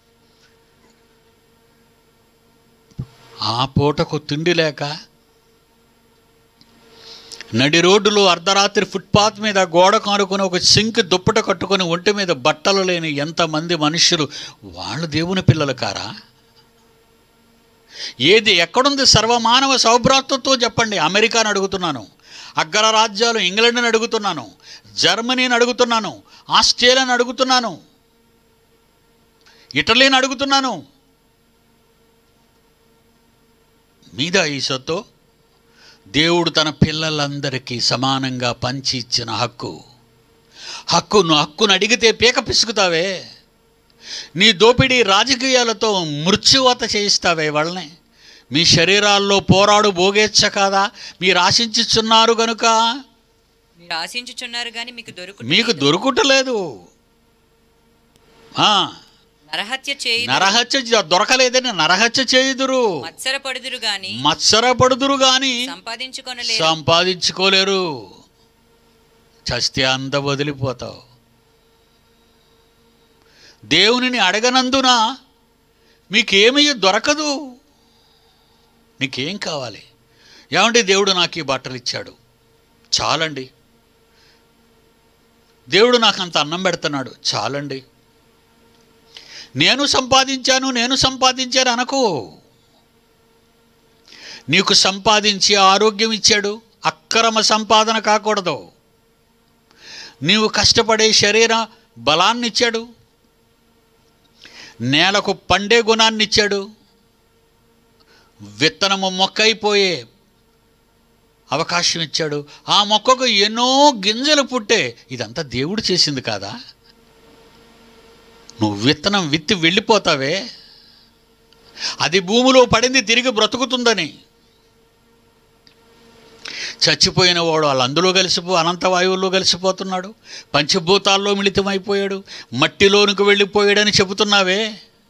ఆ పూటకు తిండి లేక నడి రోడ్డులో అర్ధరాత్రి ఫుట్పాత్ మీద గోడ కానుకొని ఒక సింక్ దుప్పట కట్టుకొని ఒంటి మీద బట్టలు లేని ఎంతమంది మనుషులు వాళ్ళు దేవుని పిల్లలు కారా ఏది ఎక్కడుంది సర్వమానవ సౌభ్రాతృత్వం చెప్పండి అమెరికాని అడుగుతున్నాను అగ్ర రాజ్యాలు ఇంగ్లాండ్ని అడుగుతున్నాను జర్మనీని అడుగుతున్నాను ఆస్ట్రేలియాని అడుగుతున్నాను ఇటలీని అడుగుతున్నాను మీద ఈ సొత్తు దేవుడు తన పిల్లలందరికీ సమానంగా పంచి ఇచ్చిన హక్కు హక్కును హక్కును అడిగితే పీక పిసుకుతావే నీ దోపిడీ రాజకీయాలతో మృత్యువత చేయిస్తావే వాళ్ళని మీ శరీరాల్లో పోరాడు భోగేచ్ఛ కాదా మీరు ఆశించుచున్నారు గనుక మీరు ఆశించుచున్నారు కానీ మీకు దొరుకు మీకు దొరుకుటలేదు ఆ, నరహత్య చేయి నరహత్య చే- దొరకలేదని నరహత్య చేయుదురు మత్సరపడుదురు గాని మత్సరపడుదురు గాని సంపాదించుకొనలేరు సంపాదించుకోలేరు చస్తే అంత వదిలిపోతావు దేవునిని అడగనందున మీకేమీ దొరకదు నీకేం కావాలి ఏమంటే దేవుడు నాకు ఈ బట్టలు ఇచ్చాడు చాలండి దేవుడు నాకు అంత అన్నం పెడుతున్నాడు చాలండి నేను సంపాదించాను నేను సంపాదించాను అనకు నీకు సంపాదించి ఆరోగ్యం ఇచ్చాడు అక్రమ సంపాదన కాకూడదు నీవు కష్టపడే శరీర బలాన్ని ఇచ్చాడు నేలకు పండే గుణాన్ని ఇచ్చాడు విత్తనము మొక్కైపోయే అవకాశం ఇచ్చాడు ఆ మొక్కకు ఎన్నో గింజలు పుట్టే ఇదంతా దేవుడు చేసింది కాదా నువ్వు విత్తనం విత్తి వెళ్ళిపోతావే అది భూమిలో పడింది తిరిగి బ్రతుకుతుందని చచ్చిపోయిన వాడు వాళ్ళు అందులో కలిసిపో అనంత వాయువుల్లో కలిసిపోతున్నాడు పంచభూతాల్లో మిళితమైపోయాడు మట్టిలోనికి వెళ్ళిపోయాడని చెబుతున్నావే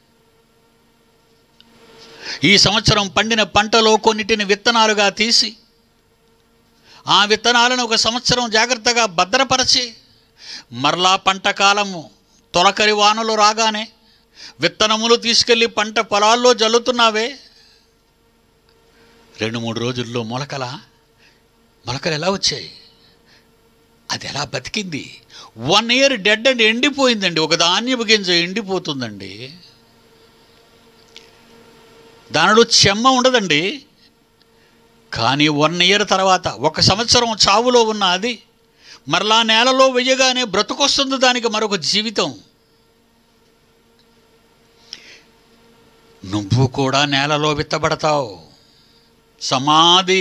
ఈ సంవత్సరం పండిన పంటలో కొన్నిటిని విత్తనాలుగా తీసి ఆ విత్తనాలను ఒక సంవత్సరం జాగ్రత్తగా భద్రపరచి మరలా పంట కాలము తొలకరి వానలు రాగానే విత్తనములు తీసుకెళ్ళి పంట పొలాల్లో జల్లుతున్నావే రెండు మూడు రోజుల్లో మొలకల మొలకలు ఎలా వచ్చాయి అది ఎలా బతికింది వన్ ఇయర్ డెడ్ అండ్ ఎండిపోయిందండి ఒక ధాన్యపు గింజ ఎండిపోతుందండి దానిలో చెమ్మ ఉండదండి కానీ వన్ ఇయర్ తర్వాత ఒక సంవత్సరం చావులో ఉన్న అది మరలా నేలలో వెయ్యగానే బ్రతుకొస్తుంది దానికి మరొక జీవితం నువ్వు కూడా నేలలో విత్తబడతావు సమాధి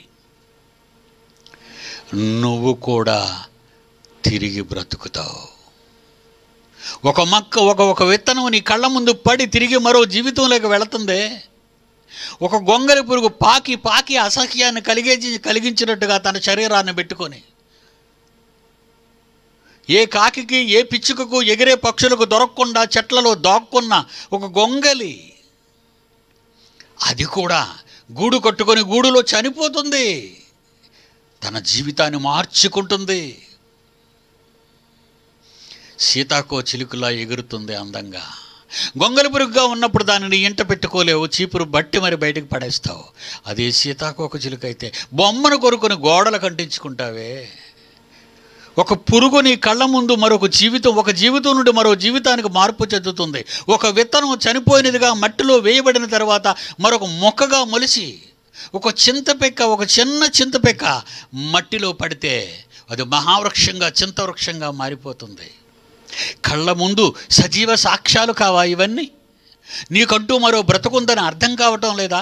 నువ్వు కూడా తిరిగి బ్రతుకుతావు ఒక మొక్క ఒక ఒక విత్తనం నీ కళ్ళ ముందు పడి తిరిగి మరో జీవితంలోకి వెళుతుందే ఒక గొంగలి పురుగు పాకి పాకి అసహ్యాన్ని కలిగించి కలిగించినట్టుగా తన శరీరాన్ని పెట్టుకొని ఏ కాకికి ఏ పిచ్చుకకు ఎగిరే పక్షులకు దొరకకుండా చెట్లలో దాక్కున్న ఒక గొంగలి అది కూడా గూడు కట్టుకొని గూడులో చనిపోతుంది తన జీవితాన్ని మార్చుకుంటుంది సీతాకో చిలుకలా ఎగురుతుంది అందంగా గొంగలి పురుగుగా ఉన్నప్పుడు దానిని ఇంట పెట్టుకోలేవు చీపురు బట్టి మరి బయటకు పడేస్తావు అదే సీతాకోక చిలుక అయితే బొమ్మను కొరుకొని గోడలు కంటించుకుంటావే ఒక పురుగు నీ కళ్ళ ముందు మరొక జీవితం ఒక జీవితం నుండి మరో జీవితానికి మార్పు చెందుతుంది ఒక విత్తనం చనిపోయినదిగా మట్టిలో వేయబడిన తర్వాత మరొక మొక్కగా మొలిసి ఒక చింతపెక్క ఒక చిన్న చింతపెక్క మట్టిలో పడితే అది మహావృక్షంగా చింతవృక్షంగా మారిపోతుంది కళ్ళ ముందు సజీవ సాక్ష్యాలు కావా ఇవన్నీ నీకంటూ మరో బ్రతుకుందని అర్థం కావటం లేదా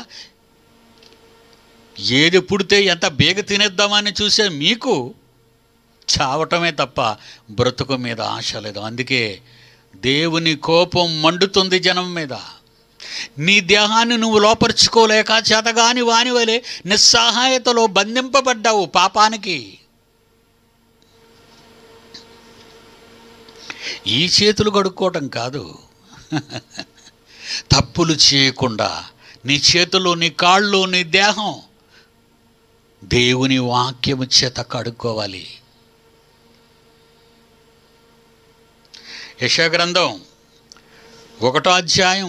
ఏది పుడితే ఎంత బేగ తినేద్దామని చూసే మీకు చావటమే తప్ప బ్రతుకు మీద ఆశ లేదు అందుకే దేవుని కోపం మండుతుంది జనం మీద నీ దేహాన్ని నువ్వు లోపరుచుకోలేక చేతగాని వాని వలె నిస్సహాయతలో బంధింపబడ్డావు పాపానికి ఈ చేతులు కడుక్కోవటం కాదు తప్పులు చేయకుండా నీ చేతులు నీ కాళ్ళు నీ దేహం దేవుని వాక్యము చేత కడుక్కోవాలి యశగ్రంథం ఒకటో అధ్యాయం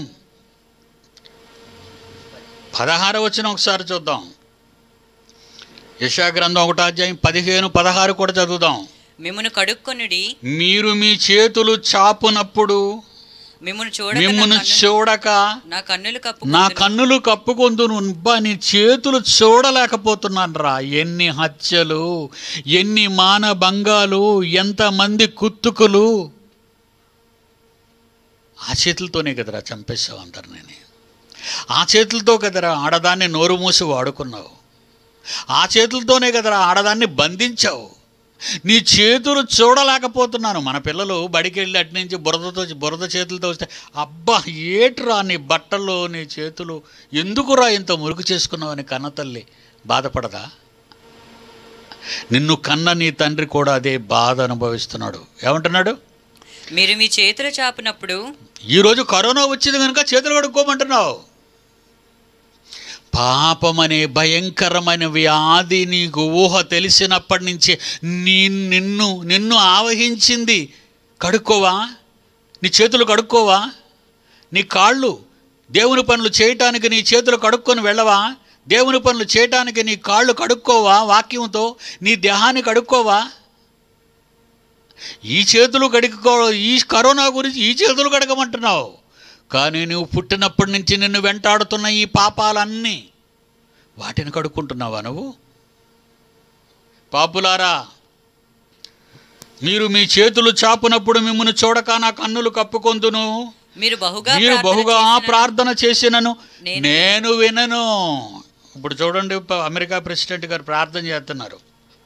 పదహారు వచ్చిన ఒకసారి చూద్దాం యశాగ్రంథం ఒకటో అధ్యాయం పదిహేను పదహారు కూడా చదువుదాం మిమ్మను కడుక్కొనుడి మీరు మీ చేతులు చాపునప్పుడు మిమ్మను చూడక నా మిమ్మల్ని కన్ను- చూడక నా కన్నులు కప్పు నా కన్నులు కప్పుకొందును బా నీ చేతులు చూడలేకపోతున్నాను రా ఎన్ని హత్యలు ఎన్ని మానభంగాలు ఎంతమంది కుత్తుకులు ఆ చేతులతోనే కదరా చంపేశావు అందరినీ ఆ చేతులతో కదరా ఆడదాన్ని నోరు మూసి వాడుకున్నావు ఆ చేతులతోనే కదరా ఆడదాన్ని బంధించావు నీ చేతులు చూడలేకపోతున్నాను మన పిల్లలు బడికి వెళ్ళి అటు నుంచి బురదతో బురద చేతులతో వస్తే అబ్బా ఏట్రా నీ బట్టలు నీ చేతులు ఎందుకురా ఇంత మురుగు చేసుకున్నావు అని కన్న తల్లి బాధపడదా నిన్ను కన్న నీ తండ్రి కూడా అదే బాధ అనుభవిస్తున్నాడు ఏమంటున్నాడు మీరు మీ చేతులు చాపినప్పుడు ఈరోజు కరోనా వచ్చింది కనుక చేతులు కడుక్కోమంటున్నావు పాపమనే భయంకరమైన వ్యాధి నీకు ఊహ తెలిసినప్పటి నుంచి నీ నిన్ను నిన్ను ఆవహించింది కడుక్కోవా నీ చేతులు కడుక్కోవా నీ కాళ్ళు దేవుని పనులు చేయటానికి నీ చేతులు కడుక్కొని వెళ్ళవా దేవుని పనులు చేయటానికి నీ కాళ్ళు కడుక్కోవా వాక్యంతో నీ దేహాన్ని కడుక్కోవా ఈ చేతులు కడుక్కో ఈ కరోనా గురించి ఈ చేతులు కడగమంటున్నావు కానీ నువ్వు పుట్టినప్పటి నుంచి నిన్ను వెంటాడుతున్న ఈ పాపాలన్నీ వాటిని కడుక్కుంటున్నావా నువ్వు పాపులారా మీరు మీ చేతులు చాపునప్పుడు మిమ్మల్ని చూడక నా కన్నులు కప్పుకొందును మీరు బహుగా మీరు ప్రార్థన బహుగా చేసినను ప్రార్థన చేసినను నేను నేను వినను ఇప్పుడు చూడండి ప- అమెరికా ప్రెసిడెంట్ గారు ప్రార్థన చేస్తున్నారు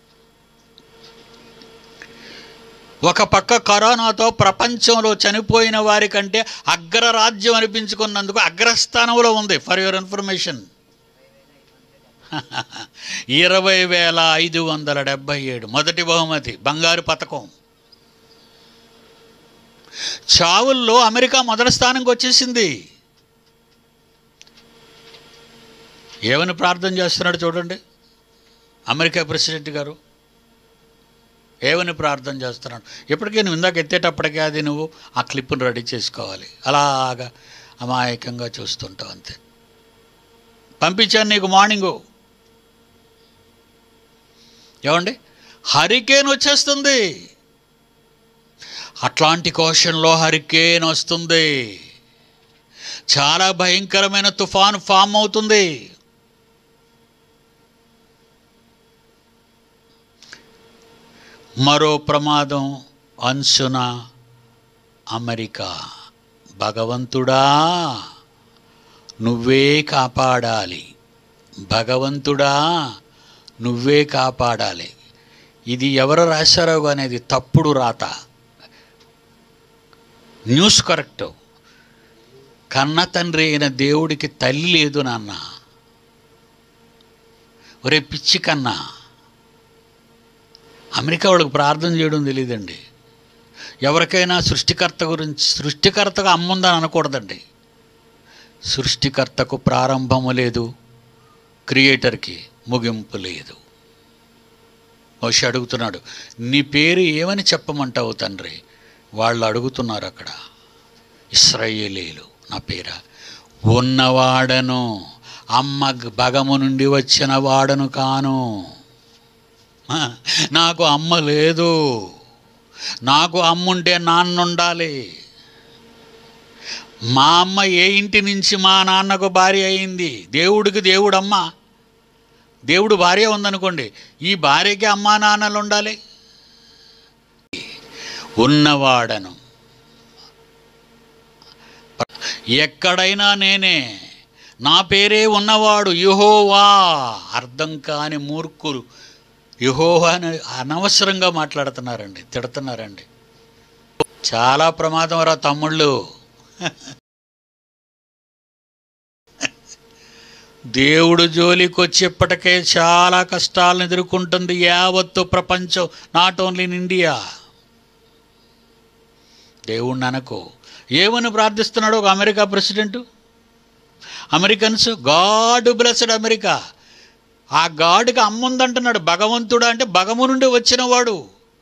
ఒక పక్క కరోనాతో ప్రపంచంలో చనిపోయిన వారి కంటే అగ్రరాజ్యం అనిపించుకున్నందుకు అగ్రస్థానంలో ఉంది ఫర్ యువర్ ఇన్ఫర్మేషన్ ఇరవై వేల ఐదు వందల డెబ్భై ఏడు మొదటి బహుమతి బంగారు పథకం చావుల్లో అమెరికా మొదటి స్థానంకి వచ్చేసింది ఏమని ప్రార్థన చేస్తున్నాడు చూడండి అమెరికా ప్రెసిడెంట్ గారు ఏమని ప్రార్థన చేస్తున్నాడు ఎప్పటికీ నువ్వు ఇందాక ఎత్తేటప్పటికే అది నువ్వు ఆ క్లిప్ను రెడీ చేసుకోవాలి అలాగా అమాయకంగా చూస్తుంటావు అంతే పంపించాను నీకు మార్నింగు ఏమండి హరికేన్ వచ్చేస్తుంది అట్లాంటిక్ ఓషన్లో హరికేన్ వస్తుంది చాలా భయంకరమైన తుఫాను ఫామ్ అవుతుంది మరో ప్రమాదం అంచున అమెరికా భగవంతుడా నువ్వే కాపాడాలి భగవంతుడా నువ్వే కాపాడాలి ఇది ఎవరు రాశారో అనేది తప్పుడు రాత న్యూస్ కరెక్ట్ కన్న తండ్రి అయిన దేవుడికి తల్లి లేదు నాన్న ఒరే పిచ్చి కన్నా అమెరికా వాళ్ళకి ప్రార్థన చేయడం తెలియదండి ఎవరికైనా సృష్టికర్త గురించి సృష్టికర్తగా అమ్ముందని అనకూడదండి సృష్టికర్తకు ప్రారంభము లేదు క్రియేటర్కి ముగింపు లేదు మోషి అడుగుతున్నాడు నీ పేరు ఏమని చెప్పమంటావు తండ్రి వాళ్ళు అడుగుతున్నారు అక్కడ ఇస్రాయేలీలు నా పేర ఉన్నవాడను అమ్మ భగము నుండి వచ్చిన వాడను కాను ఆ, నాకు అమ్మ లేదు నాకు అమ్ముంటే నాన్న ఉండాలి మా అమ్మ ఏ ఇంటి నుంచి మా నాన్నకు భార్య అయింది దేవుడికి దేవుడమ్మ దేవుడు భార్య ఉందనుకోండి ఈ భార్యకి అమ్మా నాన్నలు ఉండాలి ఉన్నవాడను ఎక్కడైనా నేనే నా పేరే ఉన్నవాడు యుహోవా అర్థం కాని మూర్ఖులు యుహోవా అని అనవసరంగా మాట్లాడుతున్నారండి తిడుతున్నారండి చాలా ప్రమాదం రా తమ్ముళ్ళు దేవుడు జోలికి వచ్చేప్పటికే చాలా కష్టాలను ఎదుర్కొంటుంది యావత్తు ప్రపంచం నాట్ ఓన్లీ ఇన్ ఇండియా దేవుణ్ణి అనకు ఏమని ప్రార్థిస్తున్నాడు ఒక America president Americans god blessed America ఆ గాడ్కి అమ్ముందంటున్నాడు భగవంతుడు అంటే భగము నుండి వచ్చినవాడు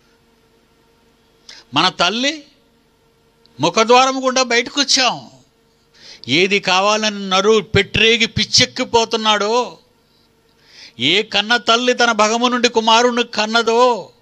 మన తల్లి ముఖద్వారం గుండా బయటకు వచ్చాం ఏది కావాలని నరు పెట్టరేగి పిచ్చెక్కిపోతున్నాడో ఏ కన్న తల్లి తన భగము నుండి కుమారుని కన్నదో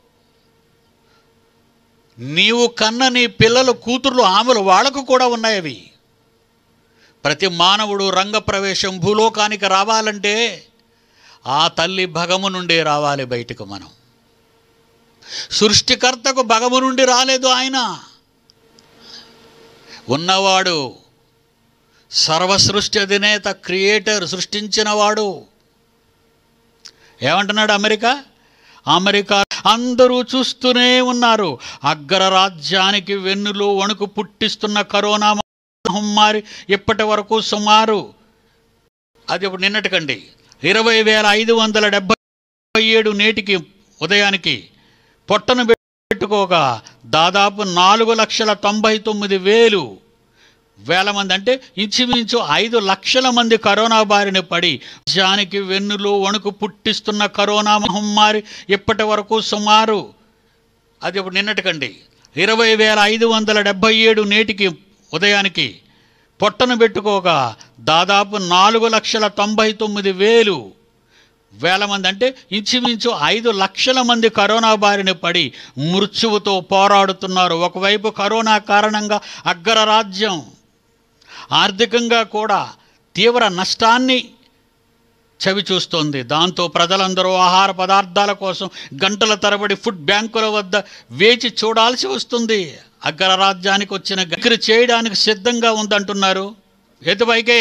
నీవు కన్న నీ పిల్లలు కూతుర్లు ఆమెలు వాళ్లకు కూడా ఉన్నాయి అవి ప్రతి మానవుడు రంగప్రవేశం భూలోకానికి రావాలంటే ఆ తల్లి భగము నుండి రావాలి బయటకు మనం సృష్టికర్తకు భగము నుండి రాలేదు ఆయన ఉన్నవాడు సర్వసృష్టి అధినేత క్రియేటర్ సృష్టించినవాడు ఏమంటున్నాడు అమెరికా అమెరికా అందరూ చూస్తూనే ఉన్నారు అగ్రరాజ్యానికి వెన్నులు వణుకు పుట్టిస్తున్న కరోనా మహమ్మారి ఇప్పటి వరకు సుమారు అది ఇప్పుడు నిన్నటికండి ఇరవై వేల ఐదు వందల డెబ్బై ఏడు నేటికి ఉదయానికి పొట్టను పెట్టుకోగా దాదాపు నాలుగు లక్షల తొంభై తొమ్మిది వేలు వేల మంది అంటే ఇంచుమించు ఐదు లక్షల మంది కరోనా బారిన పడి జానికి వెన్నులు వణుకు పుట్టిస్తున్న కరోనా మహమ్మారి ఇప్పటి వరకు సుమారు అది ఇప్పుడు నిన్నటికండి ఇరవై వేల ఐదు వందల డెబ్బై ఏడు నేటికి ఉదయానికి పొట్టను పెట్టుకోగా దాదాపు నాలుగు లక్షల తొంభై తొమ్మిది వేలు వేల మంది అంటే ఇంచుమించు ఐదు లక్షల మంది కరోనా బారిన పడి మృత్యువుతో పోరాడుతున్నారు ఒకవైపు కరోనా కారణంగా అగ్రరాజ్యం ఆర్థికంగా కూడా తీవ్ర నష్టాన్ని చవి చూస్తోంది దాంతో ప్రజలందరూ ఆహార పదార్థాల కోసం గంటల తరబడి ఫుడ్ బ్యాంకుల వద్ద వేచి చూడాల్సి వస్తుంది అగ్రరాజ్యానికి వచ్చిన గక్రి చేయడానికి సిద్ధంగా ఉందంటున్నారు ఎటువైకే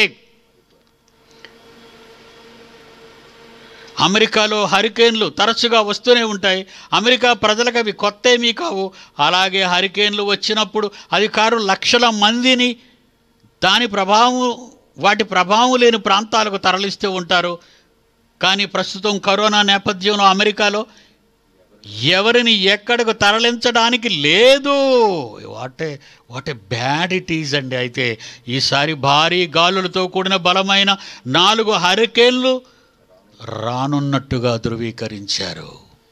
అమెరికాలో హరికేన్లు తరచుగా వస్తూనే ఉంటాయి అమెరికా ప్రజలకు అవి కొత్త ఏమీ కావు అలాగే హరికేన్లు వచ్చినప్పుడు అధికారులు లక్షల మందిని దాని ప్రభావం వాటి ప్రభావం లేని ప్రాంతాలకు తరలిస్తూ ఉంటారు కానీ ప్రస్తుతం కరోనా నేపథ్యంలో అమెరికాలో ఎవరిని ఎక్కడికి తరలించడానికి లేదు what a what a bad it is అండి అయితే ఈసారి భారీ గాలులతో కూడిన బలమైన నాలుగు హరికేన్లు రానున్నట్టుగా ధృవీకరించారు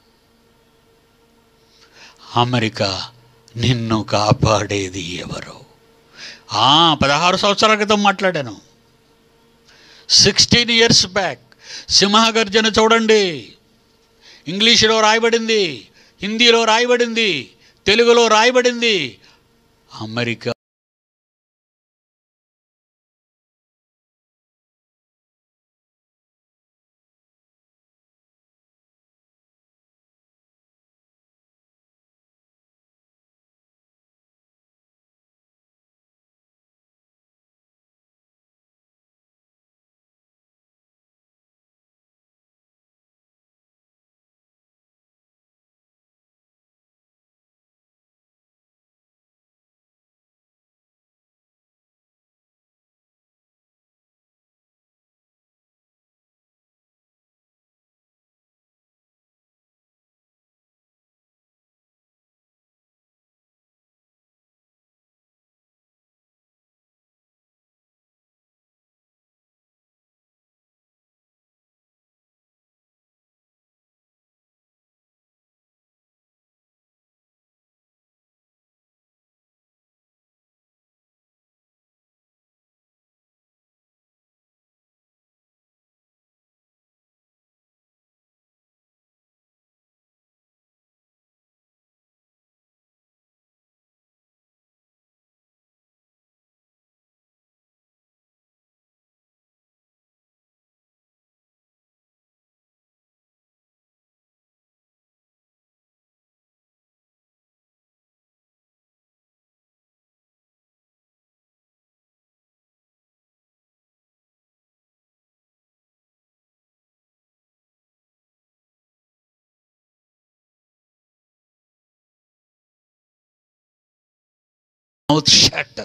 అమెరికా నిన్ను కాపాడేది ఎవరు ఆ, పదహారు సంవత్సరాల క్రితం మాట్లాడాను సిక్స్టీన్ ఇయర్స్ బ్యాక్ సింహగర్జన చూడండి ఇంగ్లీషులో రాయబడింది హిందీలో రాయబడింది తెలుగులో రాయబడింది అమెరికా మౌత్ షట్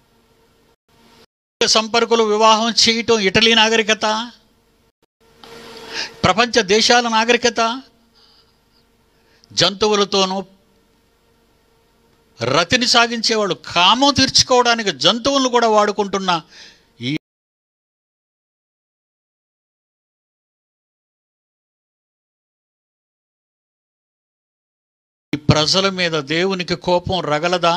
సంపర్కులు వివాహం చేయటం ఇటలీ నాగరికత ప్రపంచ దేశాల నాగరికత జంతువులతోనూ రతిని సాగించేవాళ్ళు కామం తీర్చుకోవడానికి జంతువులను కూడా వాడుకుంటున్న ఈ ఈ ప్రజల మీద దేవునికి కోపం రగలదా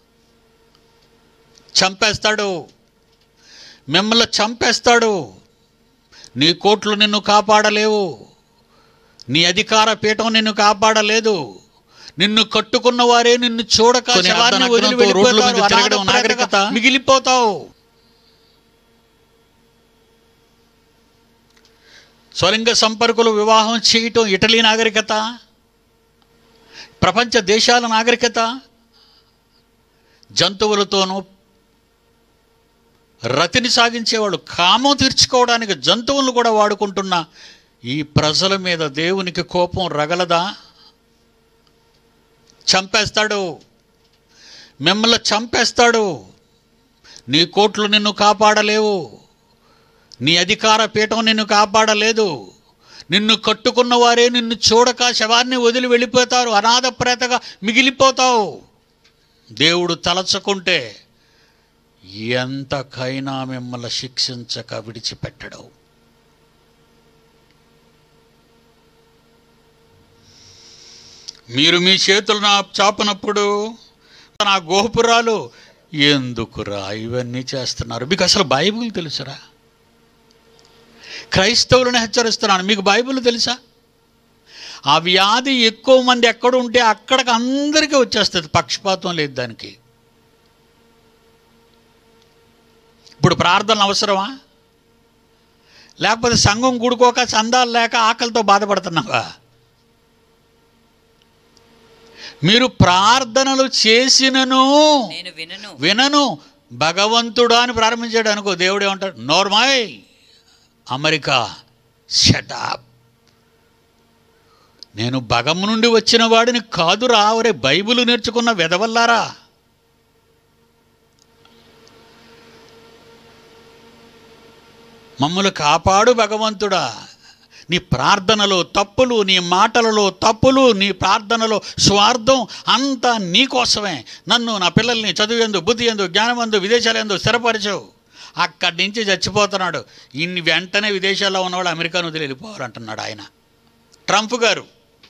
చంపేస్తాడు మిమ్మల్ని చంపేస్తాడు నీ కోట్లు నిన్ను కాపాడలేవు నీ అధికార పీఠం నిన్ను కాపాడలేదు నిన్ను కట్టుకున్న వారే నిన్ను చూడక కొన్ని శవాన్ని వదిలి అర్ధనగ్నంతో రోడ్ల మీద వెళ్ళిపోతారు. తిరగడం అనాథ నాగరికత. ప్రేతగా మిగిలిపోతావు స్వలింగ సంపర్కులు వివాహం చేయటం ఇటలీ నాగరికత ప్రపంచ దేశాల నాగరికత జంతువులతోనూ రతిని సాగించేవాళ్ళు కామం తీర్చుకోవడానికి జంతువులను కూడా వాడుకుంటున్న ఈ ప్రజల మీద దేవునికి కోపం రగలదా చంపేస్తాడు మిమ్మల్ని చంపేస్తాడు నీ కోట్లు నిన్ను కాపాడలేవు నీ అధికార పీఠం నిన్ను కాపాడలేదు నిన్ను కట్టుకున్న వారే నిన్ను చూడక శవాన్ని వదిలి వెళ్ళిపోతారు అనాథ ప్రేతగా మిగిలిపోతావు దేవుడు తలచుకుంటే ఎంతకైనా మిమ్మల్ని శిక్షించక విడిచిపెట్టడు మీరు మీ చేతులు నా చాపనప్పుడు నా గోపురాలు ఎందుకురా ఇవన్నీ చేస్తున్నారు మీకు అసలు బైబిల్ తెలుసురా క్రైస్తవులను హెచ్చరిస్తున్నాను మీకు బైబిల్ తెలుసా ఆ వ్యాధి ఎక్కువ మంది ఎక్కడ ఉంటే అక్కడికి అందరికీ వచ్చేస్తుంది పక్షపాతం లేదు దానికి ఇప్పుడు ప్రార్థనలు అవసరమా లేకపోతే సంఘం కూడుకోక చందాలు లేక ఆకలితో బాధపడుతున్నావా మీరు ప్రార్థనలు చేసినను నేను వినను వినను భగవంతుడా అని ప్రారంభించాడు అనుకో దేవుడు ఏమంటాడు నోర్మాయ్ అమెరికా షటాప్ నేను భగం నుండి వచ్చిన వాడిని కాదురా ఒరే బైబిల్ నేర్చుకున్న వెదవల్లారా మమ్మల్ని కాపాడు భగవంతుడా నీ ప్రార్థనలో తప్పులు నీ మాటలలో తప్పులు నీ ప్రార్థనలో స్వార్థం అంతా నీ కోసమే నన్ను నా పిల్లల్ని చదివేందు బుద్ధి ఎందు జ్ఞానమందు విదేశాలందు స్థిరపరచవు అక్కడి నుంచి చచ్చిపోతున్నాడు ఇన్ని వెంటనే విదేశాల్లో ఉన్నవాడు అమెరికాను వదిలి వెళ్ళిపోవాలంటున్నాడు ఆయన ట్రంప్ గారు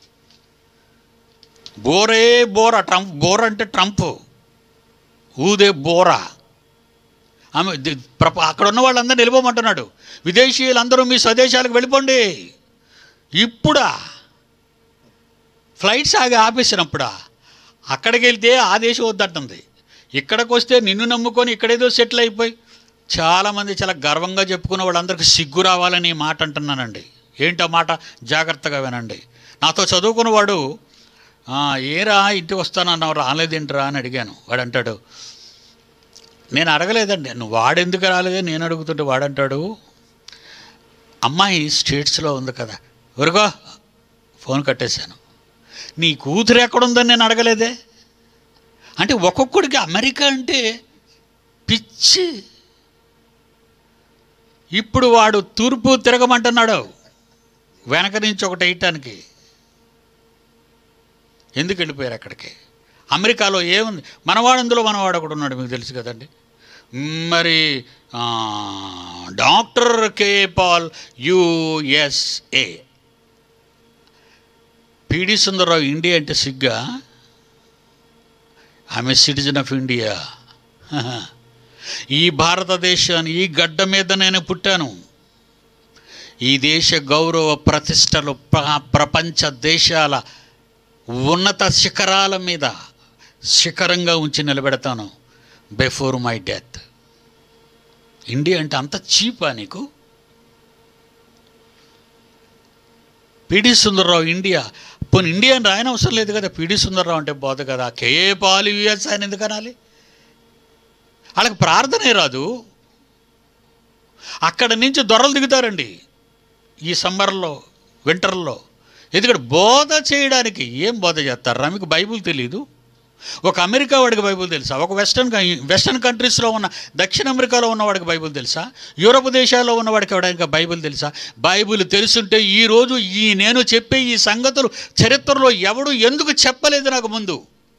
బోరే బోరా ట్రంప్ బోర్ అంటే ట్రంప్ ఊదే బోరా ఆమె ది- ప్రప- అక్కడ ఉన్న వాళ్ళందరూ నిలబోమంటున్నాడు విదేశీయులందరూ మీ స్వదేశాలకు వెళ్ళిపోండి ఇప్పుడా ఫ్లైట్స్ ఆగి ఆపేసినప్పుడా అక్కడికి వెళ్తే ఆ దేశం వద్దంటుంది ఇక్కడికి వస్తే నిన్ను నమ్ముకొని ఇక్కడేదో సెటిల్ అయిపోయి చాలామంది చాలా గర్వంగా చెప్పుకున్న వాళ్ళందరికీ సిగ్గు రావాలని ఈ మాట అంటున్నానండి ఏంటో మాట జాగ్రత్తగా వినండి నాతో చదువుకున్నవాడు "ఆ, ఏరా ఇంటికి వస్తానన్నావు రాలేదేంట్రా అని అడిగాను వాడు అంటాడు నేను అడగలేదండి నువ్వు వాడెందుకు రాలేదే నేను అడుగుతుంటే వాడంటాడు అమ్మాయి స్టేట్స్లో ఉంది కదా ఊరుకో ఫోన్ కట్టేశాను నీ కూతురు ఎక్కడుందని నేను అడగలేదే అంటే ఒక్కొక్కడికి అమెరికా అంటే పిచ్చి ఇప్పుడు వాడు తూర్పు తిరగమంటున్నాడు వెనక నుంచి ఒకటి వేయటానికి ఎందుకు వెళ్ళిపోయారు అక్కడికి అమెరికాలో ఏముంది మనవాడు అందులో మనవాడు ఒకడు ఉన్నాడు మీకు తెలుసు కదండి మరి ఆ, doctor K Paul USA P సుందరరావు ఇండియా అంటే సిగ్గా ఆమె సిటిజన్ ఆఫ్ ఇండియా ఈ భారతదేశాన్ని ఈ గడ్డ మీద నేను పుట్టాను ఈ దేశ గౌరవ ప్రతిష్టలు ప్ర- ప్రపంచ దేశాల ఉన్నత శిఖరాల మీద శిఖరంగా ఉంచి నిలబెడతాను బిఫోర్ మై డెత్ ఇండియా అంటే అంత చీపా నీకు పిడి సుందర్రావు ఇండియా పోనీ ఇండియా అని రాయన అవసరం లేదు కదా పిడి సుందర్రావు అంటే బోధ కదా కేఏ పాలు యుఎస్ ఆయన ఎందుకు అనాలి వాళ్ళకి ప్రార్థనే రాదు అక్కడ నుంచి దొరలు దిగుతారండి ఈ సమ్మర్లో వింటర్లో ఎందుకంటే బోధ చేయడానికి ఏం బోధ చేస్తారా మీకు బైబుల్ తెలీదు ఒక అమెరికా వాడికి బైబుల్ తెలుసా ఒక వెస్టర్న్ కం- వెస్టర్న్ కంట్రీస్లో ఉన్న దక్షిణ అమెరికాలో ఉన్నవాడికి బైబుల్ తెలుసా యూరప్ దేశాల్లో ఉన్నవాడికి ఎవడానికి బైబుల్ తెలుసా బైబుల్ తెలుసుంటే ఈరోజు ఈ నేను చెప్పే ఈ సంగతులు చరిత్రలో ఎవడు ఎందుకు చెప్పలేదు నాకు ముందు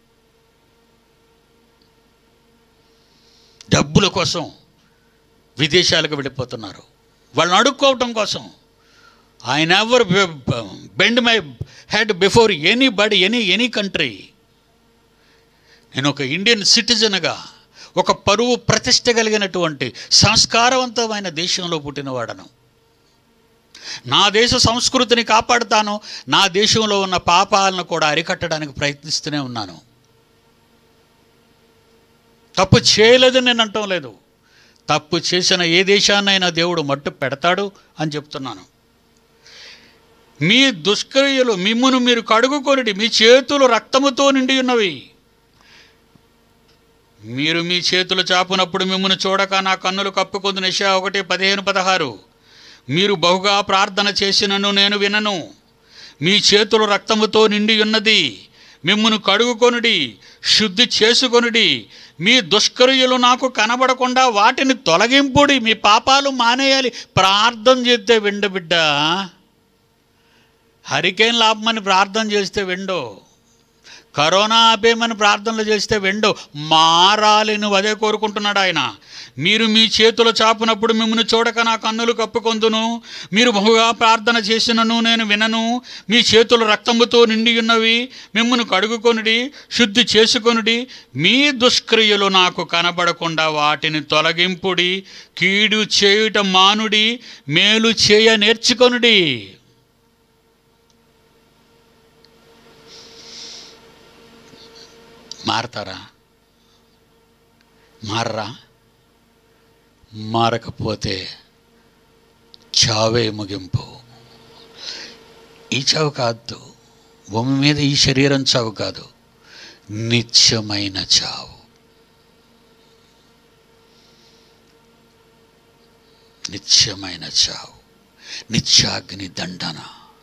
డబ్బుల కోసం విదేశాలకు వెళ్ళిపోతున్నారు వాళ్ళని అడుక్కోవటం కోసం I never bend my head before anybody any any country నేను ఒక ఇండియన్ సిటిజన్గా ఒక పరువు ప్రతిష్ట కలిగినటువంటి సంస్కారవంతమైన దేశంలో పుట్టినవాడను నా దేశ సంస్కృతిని కాపాడుతాను నా దేశంలో ఉన్న పాపాలను కూడా అరికట్టడానికి ప్రయత్నిస్తూనే ఉన్నాను తప్పు చేయలేదని నేను అంటం లేదు తప్పు చేసిన ఏ దేశాన్నైనా దేవుడు మట్టు పెడతాడు అని చెప్తున్నాను మీ దుష్క్రియలు మిమ్మును మీరు కడుగుకొనిడి మీ చేతులు రక్తముతో నిండి ఉన్నవి మీరు మీ చేతులు చాపునప్పుడు మిమ్మల్ని చూడక నా కన్నులు కప్పుకొందు నిష ఒకటి పదిహేను పదహారు మీరు బహుగా ప్రార్థన చేసినను నేను వినను మీ చేతులు రక్తముతో నిండి ఉన్నది మిమ్మును కడుగుకొనుడి శుద్ధి చేసుకొనుడి మీ దుష్కర్యులు నాకు కనబడకుండా వాటిని తొలగింపుడి మీ పాపాలు మానేయాలి ప్రార్థన చేస్తే విండు బిడ్డ హరికేన్ లాభమని ప్రార్థన చేస్తే విండో కరోనా ఆపేయమని ప్రార్థనలు చేస్తే వెండో మారాలి నువ్వు అదే కోరుకుంటున్నాడు ఆయన మీరు మీ చేతులు చాపునప్పుడు మిమ్మల్ని చూడక నా కన్నులు కప్పుకొందును మీరు బహుగా ప్రార్థన చేసినను నేను వినను మీ చేతులు రక్తముతో నిండి ఉన్నవి మిమ్మల్ని కడుగుకొనుడి శుద్ధి చేసుకొనుడి మీ దుష్క్రియలు నాకు కనబడకుండా వాటిని తొలగింపుడి కీడు చేయుట మానుడి మేలు చేయ నేర్చుకొనుడి మారతారా మారరా మారకపోతే చావే ముగింపు ఈ చావు కాదు భూమి మీద ఈ శరీరం చావు కాదు నిత్యమైన చావు నిత్యమైన చావు నిత్యాగ్ని దండన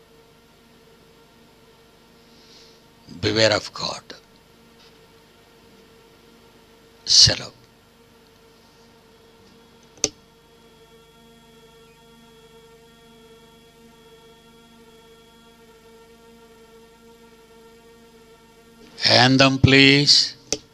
బివేర్ ఆఫ్ గాడ్ సెలవు Anthem, please.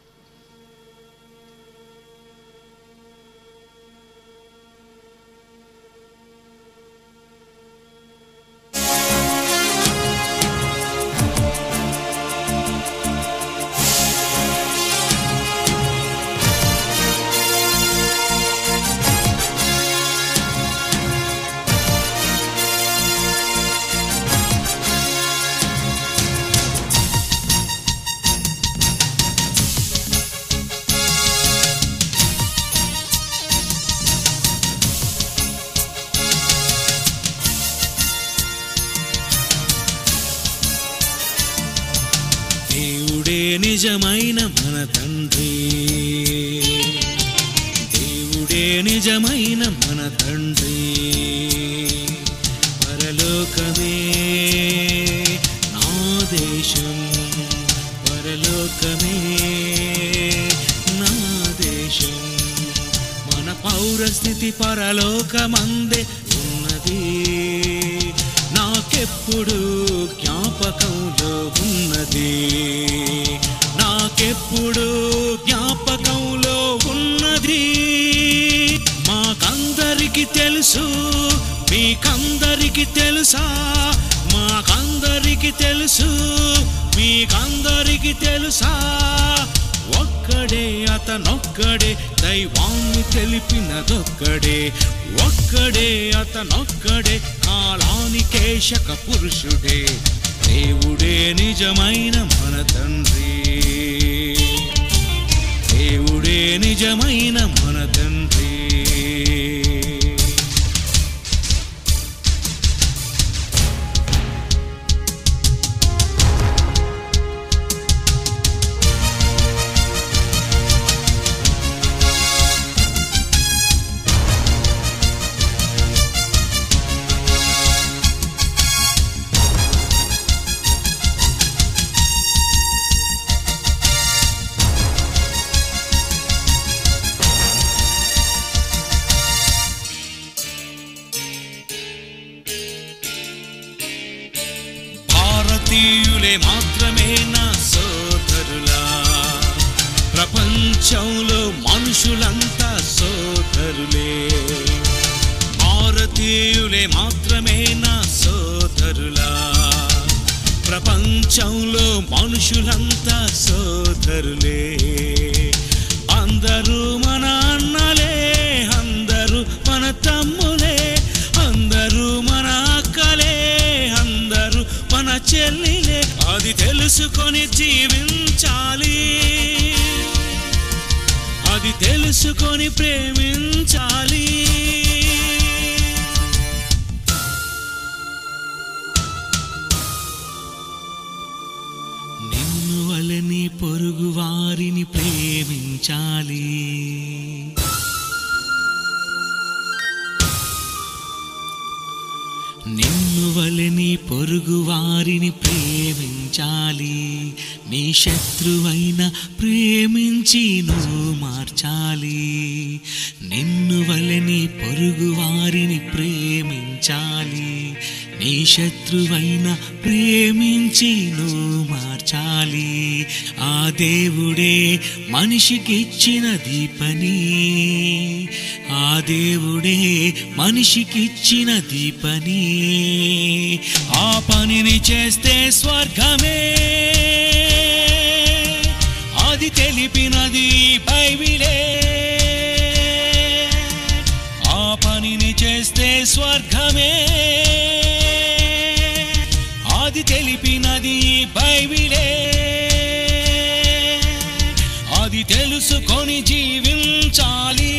దేవుడే నిజమైన మన తండ్రి దేవుడే నిజమైన మన తండ్రి పరలోకమే నా దేశం పరలోకమే నా దేశం మన పౌరస్థితి పరలోకమందే ఉన్నది నాకెప్పుడు జ్ఞాపకంలో ఉన్నది నాకెప్పుడు జ్ఞాపకంలో ఉన్నది మాకందరికి తెలుసు మీకందరికి తెలుసా మాకందరికి తెలుసు మీకందరికి తెలుసా ఒక్కడే అతనొక్కడే దైవాన్ని తెలిపినదొక్కడే ఒక్కడే అతనొక్కడే కాలానికే శక పురుషుడే దేవుడే నిజమైన మన తండ్రి దేవుడే నిజమైన మన తండ్రి భారతీయులే మాత్రమే నా సోదరులా ప్రపంచంలో మనుషులంతా సోదరులే భారతీయులే మాత్రమే నా సోదరులా ప్రపంచంలో మనుషులంతా సోదరులే అందరూ మన అన్నలే అందరూ మన తమ్ములే అందరూ మన అక్కలే అందరూ మన చెల్లిలే అది తెలుసుకొని జీవించాలి అది తెలుసుకొని ప్రేమించాలి నిన్ను వలని పొరుగు వారి వారిని ప్రేమించాలి నిన్ను వలె నీ పొరుగు వారిని ప్రేమించాలి నీ శత్రువైన ప్రేమించి నువ్వు మార్చాలి నిన్ను వలె నీ పొరుగు వారిని ప్రేమించాలి నీ శత్రువైన ప్రేమించి నువ్వు మార్చాలి ఆ దేవుడే మనిషికిచ్చిన దీపని ఆ దేవుడే మనిషికిచ్చిన దీపని ఆ పనిని చేస్తే స్వర్గమే అది తెలిపినది బైబిలే ఆ పనిని చేస్తే స్వర్గమే అది తెలిపినది బైబిలే అది తెలుసుకొని జీవించాలి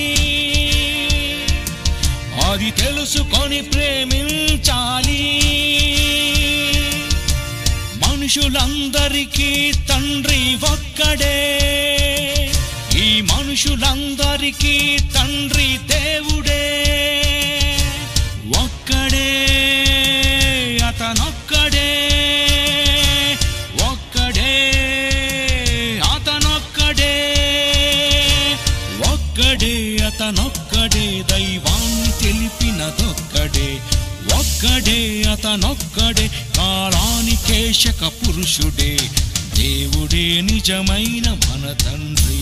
అది తెలుసుకొని ప్రేమించాలి మనుషులందరికీ తండ్రి ఒక్కడే ఈ మనుషులందరికీ తండ్రి దేవుడే ఒక్కడే అతనొక్కడే ఒక్కడే అతనొక్కడే ఒక్కడే అతనొక్కడే దైవాన్ని తెలిపినదొక్కడే ఒక్కడే అతనొక్కడే కాలానికేశక పురుషుడే దేవుడే నిజమైన మన తండ్రి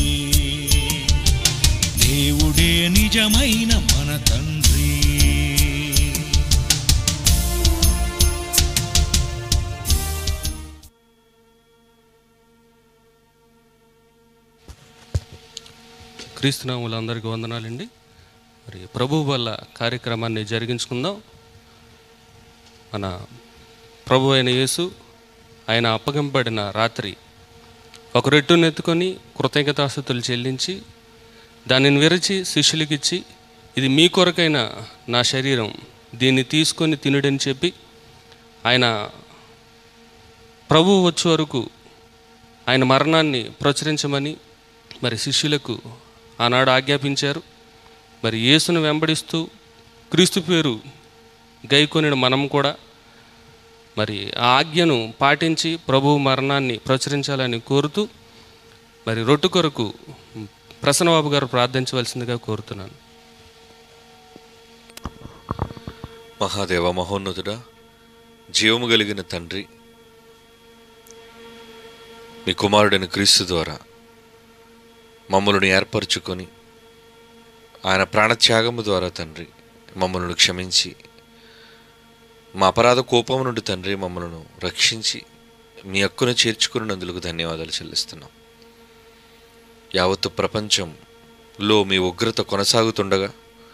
దేవుడే నిజమైన మన తండ్రి క్రీస్తునాములందరికీ వందనాలండి మరి ప్రభు వల్ల కార్యక్రమాన్ని జరిగించుకుందాం మన ప్రభు అయిన యేసు ఆయన అప్పగింపబడిన రాత్రి ఒక రెట్టును ఎత్తుకొని కృతజ్ఞతాస్థుతులు చెల్లించి దానిని విరచి శిష్యులకిచ్చి ఇది మీ కొరకైన నా శరీరం దీన్ని తీసుకొని తినుడని చెప్పి ఆయన ప్రభు వచ్చే వరకు ఆయన మరణాన్ని ప్రచురించమని మరి శిష్యులకు ఆనాడు ఆజ్ఞాపించారు మరి యేసును వెంబడిస్తూ క్రీస్తు పేరు గైకొనిన మనం కూడా మరి ఆ ఆజ్ఞను పాటించి ప్రభు మరణాన్ని ప్రచురించాలని కోరుతూ మరి రొట్టు కొరకు ప్రసన్నబాబు గారు ప్రార్థించవలసిందిగా కోరుతున్నాను మహాదేవ మహోన్నతుడా జీవము కలిగిన తండ్రి మీ కుమారుడైన క్రీస్తు ద్వారా మమ్మల్ని ఏర్పరచుకొని ఆయన ప్రాణత్యాగము ద్వారా తండ్రి మమ్మల్ని క్షమించి మా అపరాధ కోపం నుండి తండ్రి మమ్మల్ని రక్షించి మీ హక్కును చేర్చుకున్నందుకు ధన్యవాదాలు చెల్లిస్తున్నాం యావత్తు ప్రపంచంలో మీ ఉగ్రత కొనసాగుతుండగా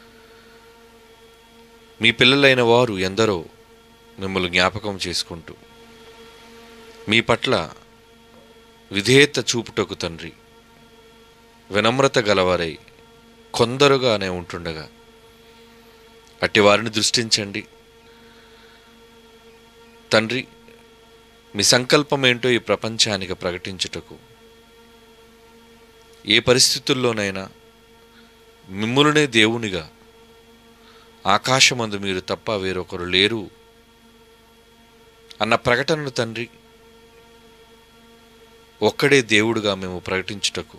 మీ పిల్లలైన వారు ఎందరో మిమ్మల్ని జ్ఞాపకం చేసుకుంటూ మీ పట్ల విధేయత చూపుటకు తండ్రి వినమ్రత గలవారై కొందరుగానే ఉంటుండగా అట్టి వారిని దృష్టించండి తండ్రి మీ సంకల్పం ఏంటో ఈ ప్రపంచానికి ప్రకటించుటకు ఏ పరిస్థితుల్లోనైనా మిమ్ములనే దేవునిగా ఆకాశమందు మీరు తప్ప వేరొకరు లేరు అన్న ప్రకటనను తండ్రి ఒక్కడే దేవుడుగా మేము ప్రకటించుటకు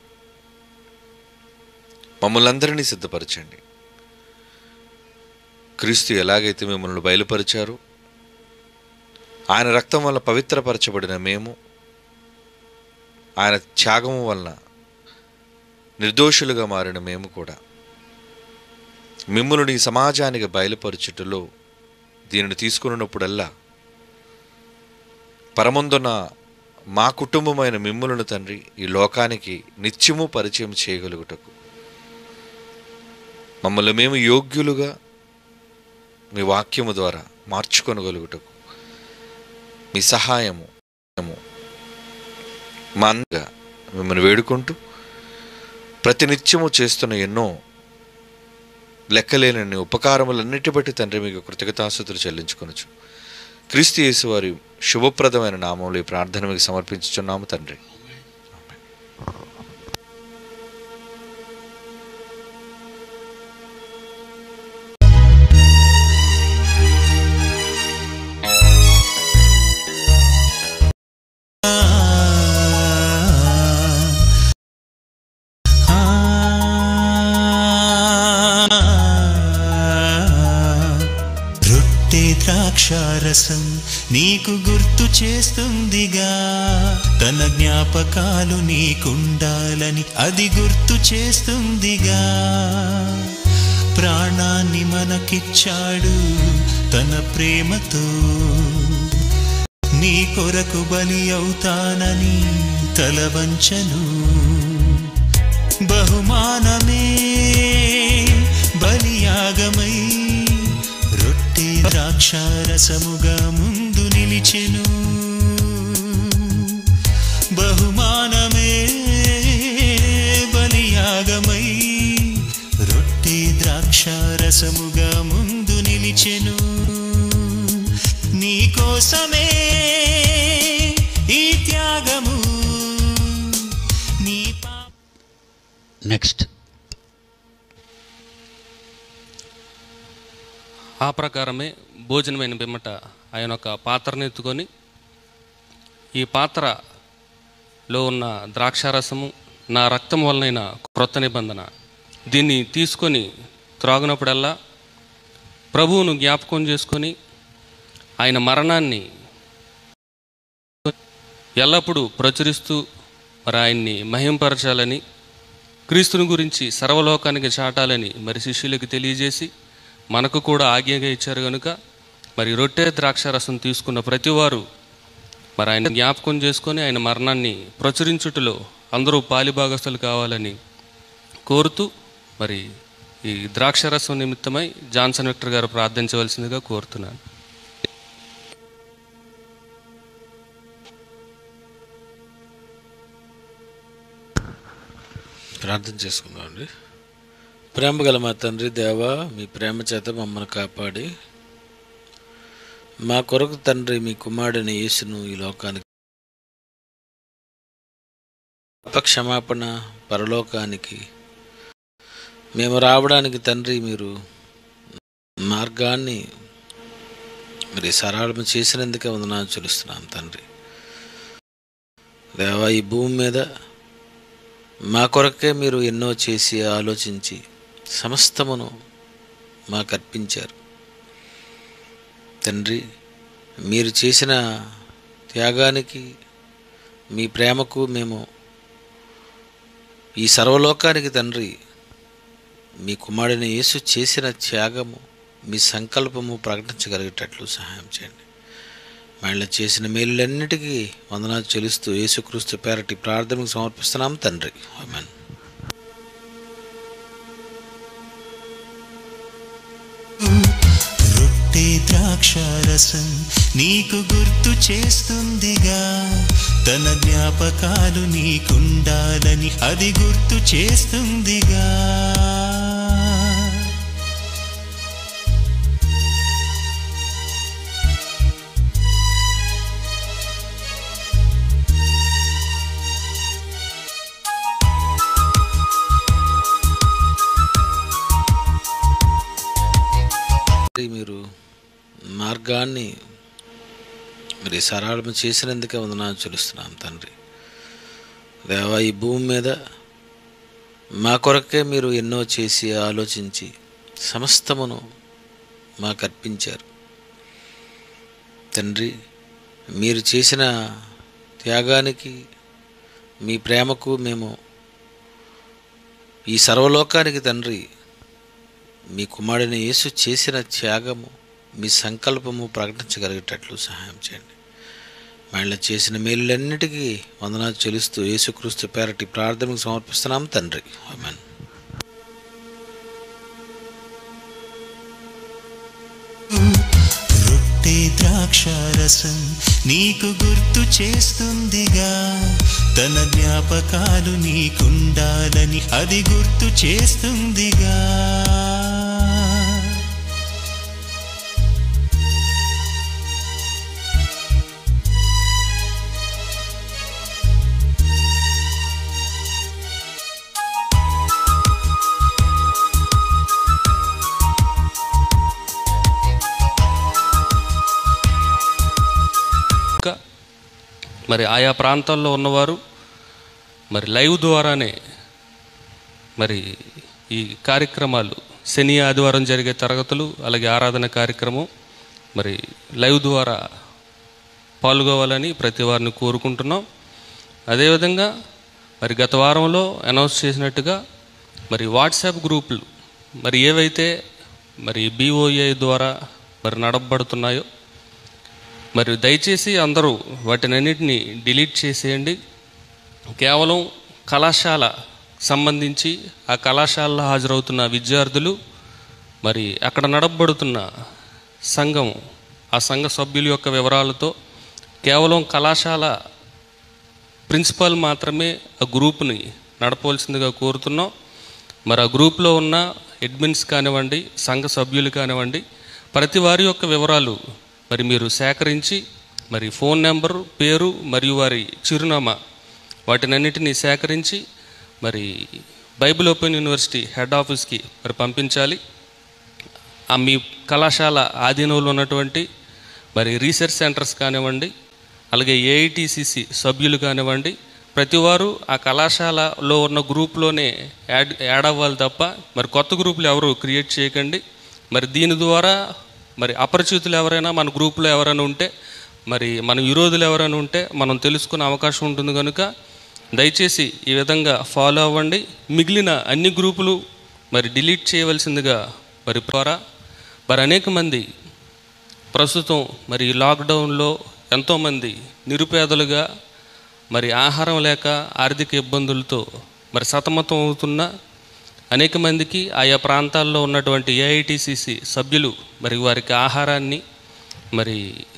మమ్మల్ని అందరినీ సిద్ధపరచండి క్రీస్తు ఎలాగైతే మిమ్మల్ని బయలుపరిచారో ఆయన రక్తం వల్ల పవిత్రపరచబడిన మేము ఆయన త్యాగము వలన నిర్దోషులుగా మారిన మేము కూడా మిమ్మల్ని ఈ సమాజానికి బయలుపరచుటలో దీనిని తీసుకున్నప్పుడల్లా పరమందున మా కుటుంబమైన మిమ్ములను తండ్రి ఈ లోకానికి నిత్యము పరిచయం చేయగలుగుటకు మమ్మల్ని మేము యోగ్యులుగా మీ వాక్యము ద్వారా మార్చుకొనగలుగుటకు మీ సహాయము మేము మా అందగా మిమ్మల్ని వేడుకుంటూ ప్రతినిత్యము చేస్తున్న ఎన్నో లెక్కలేనన్ని ఉపకారములన్నిటి బట్టి తండ్రి మీకు కృతజ్ఞతాస్తుతులు చెల్లించుకొనొచ్చు క్రీస్తు యేసు వారి శుభప్రదమైన నామంలో ఈ ప్రార్థన మీకు సమర్పించుచున్నాము తండ్రి ఆమేన్. ద్రాక్షారసం నీకు గుర్తు చేస్తుందిగా తన జ్ఞాపకాలు నీకుండాలని అది గుర్తు చేస్తుందిగా ప్రాణాన్ని మనకిచ్చాడు తన ప్రేమతో నీ కొరకు బలి అవుతానని తలవంచను బహుమానమే బలియాగమై రొట్టె ద్రాక్షారసముగా ముందు నిలిచెను బహుమానమే బలియాగమై రొట్టె ద్రాక్షారసముగా ముందు నిలిచెను నీకోసమే ఈ త్యాగము నీ పా నెక్స్ట్ ఆ ప్రకారమే భోజనమైన పిమ్మట ఆయన ఒక పాత్రను ఎత్తుకొని ఈ పాత్రలో ఉన్న ద్రాక్షారసము నా రక్తం వలనైన క్రొత్త నిబంధన దీన్ని తీసుకొని త్రాగునప్పుడల్లా ప్రభువును జ్ఞాపకం చేసుకొని ఆయన మరణాన్ని ఎల్లప్పుడూ ప్రచురిస్తూ మరి ఆయన్ని మహింపరచాలని క్రీస్తుని గురించి సర్వలోకానికి చాటాలని మరి శిష్యులకు తెలియజేసి మనకు కూడా ఆజ్ఞగా ఇచ్చారు కనుక మరి రొట్టె ద్రాక్షారసం తీసుకున్న ప్రతివారు మరి ఆయన జ్ఞాపకం చేసుకొని ఆయన మరణాన్ని ప్రచురించుటలో అందరూ పాలిభాగస్తులు కావాలని కోరుతూ మరి ఈ ద్రాక్షారసం నిమిత్తమై జాన్సన్ విక్టర్ గారు ప్రార్థించవలసిందిగా కోరుతున్నాను ప్రార్థన చేసుకుందాం అండి ప్రేమ గల మా తండ్రి దేవా మీ ప్రేమ చేత మమ్మల్ని కాపాడి మా కొరకు తండ్రి మీ కుమారుడిని యేసును ఈ లోకానికి పాప క్షమాపణ పరలోకానికి మేము రావడానికి తండ్రి మీరు మార్గాన్ని మరి సరళం చేసినందుకే వందనాలు చెల్లిస్తున్నాం తండ్రి దేవా ఈ భూమి మీద మా కొరకే మీరు ఎన్నో చేసి ఆలోచించి సమస్తమును మాకు అర్పించారు తండ్రి మీరు చేసిన త్యాగానికి మీ ప్రేమకు మేము ఈ సర్వలోకానికి తండ్రి మీ కుమారుడిని యేసు చేసిన త్యాగము మీ సంకల్పము ప్రకటించగలిగేటట్లు సహాయం చేయండి మళ్ళీ చేసిన మేలులన్నిటికీ వందనాలు చెల్లిస్తూ యేసుక్రీస్తు పేరటి ప్రార్థనకు సమర్పిస్తున్నాం తండ్రి ఆమెన్ రొట్టె ద్రాక్షారసం నీకు గుర్తు చేస్తుందిగా తన జ్ఞాపకాలు నీకుండాలని అది గుర్తు చేస్తుందిగా తండ్రి, మీరు మార్గాన్ని మరి సరళం చేసినందుకే వందనాలు చెల్లిస్తున్నాం తండ్రి దేవా ఈ భూమి మీద మా కొరకే మీరు ఎన్నో చేసి ఆలోచించి సమస్తమును మాకు అర్పించారు తండ్రి మీరు చేసిన త్యాగానికి మీ ప్రేమకు మేము ఈ సర్వలోకానికి తండ్రి మీ కుమారుడిని యేసు చేసిన త్యాగము మీ సంకల్పము ప్రకటించగలిగేటట్లు సహాయం చేయండి మళ్ళీ చేసిన మేలులన్నిటికీ వందనాలు చెల్లిస్తూ యేసుక్రీస్తు పేరటి ప్రార్థనకు సమర్పిస్తున్నాం తండ్రి ఆమెన్ రొట్టె ద్రాక్షారసం నీకు గుర్తు చేస్తుందిగా తన జ్ఞాపకాలు నీకుండాలని అది గుర్తు చేస్తుందిగా ఇంకా మరి ఆయా ప్రాంతాల్లో ఉన్నవారు మరి లైవ్ ద్వారానే మరి ఈ కార్యక్రమాలు శని ఆదివారం జరిగే తరగతులు అలాగే ఆరాధన కార్యక్రమం మరి లైవ్ ద్వారా పాల్గొవాలని ప్రతి వారిని కోరుకుంటున్నాం అదేవిధంగా మరి గత వారంలో అనౌన్స్ చేసినట్టుగా మరి వాట్సాప్ గ్రూపులు మరి ఏవైతే మరి బీఓఏ ద్వారా మరి నడపబడుతున్నాయో మరి దయచేసి అందరూ వాటినన్నిటిని డిలీట్ చేసేయండి కేవలం కళాశాల సంబంధించి ఆ కళాశాలలో హాజరవుతున్న విద్యార్థులు మరి అక్కడ నడపబడుతున్న సంఘం ఆ సంఘ సభ్యుల యొక్క వివరాలతో కేవలం కళాశాల ప్రిన్సిపాల్ మాత్రమే ఆ గ్రూప్ని నడపవలసిందిగా కోరుతున్నాం మరి ఆ గ్రూప్లో ఉన్న అడ్మిన్స్ కానివ్వండి సంఘ సభ్యులు కానివ్వండి ప్రతి వారి యొక్క వివరాలు మరి మీరు సేకరించి మరి ఫోన్ నెంబరు పేరు మరియు వారి చిరునామా వాటినన్నిటినీ సేకరించి మరి బైబిల్ ఓపెన్ యూనివర్సిటీ హెడ్ ఆఫీస్కి మరి పంపించాలి ఆ మీ కళాశాల ఆధీనంలో ఉన్నటువంటి మరి రీసెర్చ్ సెంటర్స్ కానివ్వండి అలాగే ఏఐటిసిసి సభ్యులు కానివ్వండి ప్రతివారు ఆ కళాశాలలో ఉన్న గ్రూప్లోనే యాడ్ యాడ్ అవ్వాలి తప్ప మరి కొత్త గ్రూపులు ఎవరు క్రియేట్ చేయకండి మరి దీని ద్వారా మరి అపరిచితులు ఎవరైనా మన గ్రూపులో ఎవరైనా ఉంటే మరి మన విరోధులు ఎవరైనా ఉంటే మనం తెలుసుకునే అవకాశం ఉంటుంది కనుక దయచేసి ఈ విధంగా ఫాలో అవ్వండి మిగిలిన అన్ని గ్రూపులు మరి డిలీట్ చేయవలసిందిగా మరి ద్వారా మరి అనేక మంది ప్రస్తుతం మరి ఈ లాక్డౌన్లో ఎంతోమంది నిరుపేదలుగా మరి ఆహారం లేక ఆర్థిక ఇబ్బందులతో మరి సతమతం అవుతున్న అనేక మందికి ఆయా ప్రాంతాల్లో ఉన్నటువంటి ఏఐటిసిసి సభ్యులు మరి వారికి ఆహారాన్ని మరి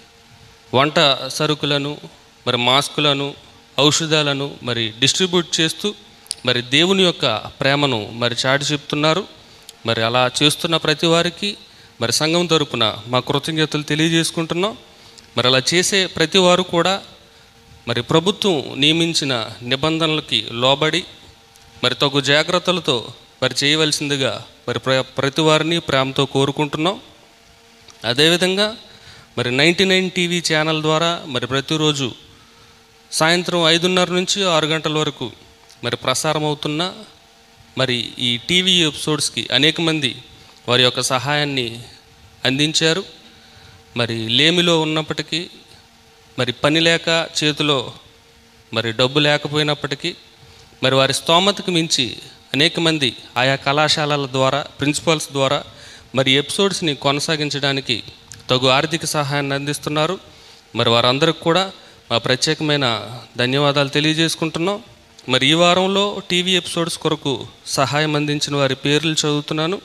వంట సరుకులను మరి మాస్కులను ఔషధాలను మరి డిస్ట్రిబ్యూట్ చేస్తూ మరి దేవుని యొక్క ప్రేమను మరి చాటి చెప్తున్నారు మరి అలా చేస్తున్న ప్రతి వారికి మరి సంఘం తరపున మా కృతజ్ఞతలు తెలియజేసుకుంటున్నాం మరి అలా చేసే ప్రతి వారు కూడా మరి ప్రభుత్వం నియమించిన నిబంధనలకి లోబడి మరి తగు జాగ్రత్తలతో మరి చేయవలసిందిగా మరి ప్ర ప్రతి వారిని ప్రేమతో కోరుకుంటున్నాం అదేవిధంగా మరి నైంటీ నైన్ టీవీ ఛానల్ ద్వారా మరి ప్రతిరోజు సాయంత్రం ఐదున్నర నుంచి ఆరు గంటల వరకు మరి ప్రసారం అవుతున్న మరి ఈ టీవీ ఎపిసోడ్స్కి అనేక మంది వారి యొక్క సహాయాన్ని అందించారు మరి లేమిలో ఉన్నప్పటికీ మరి పని లేక చేతిలో మరి డబ్బు లేకపోయినప్పటికీ మరి వారి స్తోమతకు మించి అనేక మంది ఆయా కళాశాలల ద్వారా ప్రిన్సిపల్స్ ద్వారా మరి ఎపిసోడ్స్ని కొనసాగించడానికి తగు ఆర్థిక సహాయాన్ని అందిస్తున్నారు మరి వారందరికి కూడా మా ప్రత్యేకమైన ధన్యవాదాలు తెలియజేసుకుంటున్నాం మరి ఈ వారంలో టీవీ ఎపిసోడ్స్ కొరకు సహాయం అందించిన వారి పేర్లు చదువుతున్నాను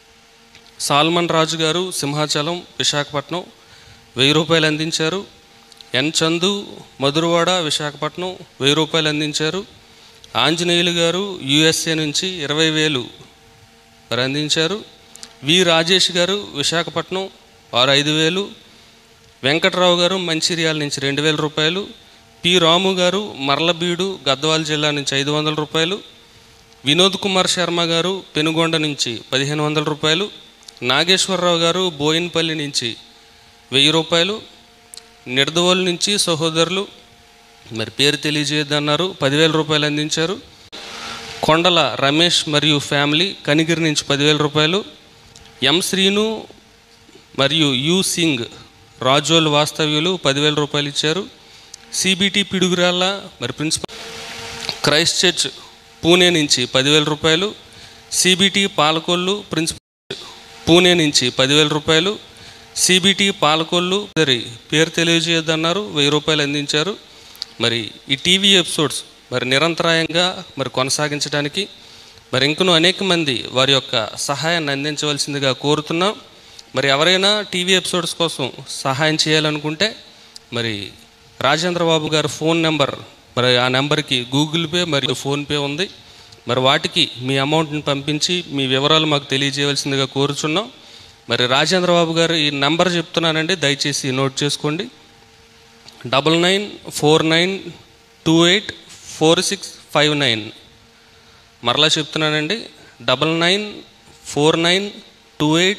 సాల్మన్ రాజు గారు సింహాచలం విశాఖపట్నం వెయ్యి రూపాయలు అందించారు ఎన్ చందు మధురవాడ విశాఖపట్నం వెయ్యి రూపాయలు అందించారు ఆంజనేయులు గారు యుఎస్ఏ నుంచి ఇరవై వేలు మరి అందించారు వి రాజేష్ గారు విశాఖపట్నం వారు ఐదు వేలు వెంకట్రావు గారు మంచిర్యాల నుంచి రెండు వేల రూపాయలు పి రాము గారు మర్లబీడు గద్వాల జిల్లా నుంచి ఐదు వందల రూపాయలు వినోద్ కుమార్ శర్మ గారు పెనుగొండ నుంచి పదిహేను వందల రూపాయలు నాగేశ్వరరావు గారు బోయిన్పల్లి నుంచి వెయ్యి రూపాయలు నిడదవోలు నుంచి సహోదరులు మరి పేరు తెలియజేయద్దన్నారు పదివేల రూపాయలు అందించారు కొండల రమేష్ మరియు ఫ్యామిలీ కనిగిరి నుంచి పదివేల రూపాయలు ఎం శ్రీను మరియు యు సింగ్ రాజోల్ వాస్తవ్యులు పదివేల రూపాయలు ఇచ్చారు సిబిటి పిడుగురాళ్ళ మరి ప్రిన్సిపల్ క్రైస్ట్ చర్చ్ పూణే నుంచి పదివేల రూపాయలు సిబిటి పాలకొల్లు ప్రిన్సిపల్ పూణే నుంచి పదివేల రూపాయలు సిబిటి పాలకొల్లు మరి పేరు తెలియజేయద్దన్నారు వెయ్యి రూపాయలు అందించారు మరి ఈ టీవీ ఎపిసోడ్స్ మరి నిరంతరాయంగా మరి కొనసాగించడానికి మరి ఇంకనూ అనేక మంది వారి యొక్క సహాయాన్ని అందించవలసిందిగా కోరుతున్నాం మరి ఎవరైనా టీవీ ఎపిసోడ్స్ కోసం సహాయం చేయాలనుకుంటే మరి రాజేంద్ర బాబు గారి ఫోన్ నెంబర్ మరి ఆ నెంబర్కి గూగుల్ పే మరియు ఫోన్పే ఉంది మరి వాటికి మీ అమౌంట్ని పంపించి మీ వివరాలు మాకు తెలియజేయవలసిందిగా కోరుచున్నాం మరి రాజేంద్ర బాబు గారు ఈ నెంబర్ చెప్తున్నానండి దయచేసి నోట్ చేసుకోండి double nine four nine two eight four six five nine మరలా చెప్తున్నానండి double nine four nine two eight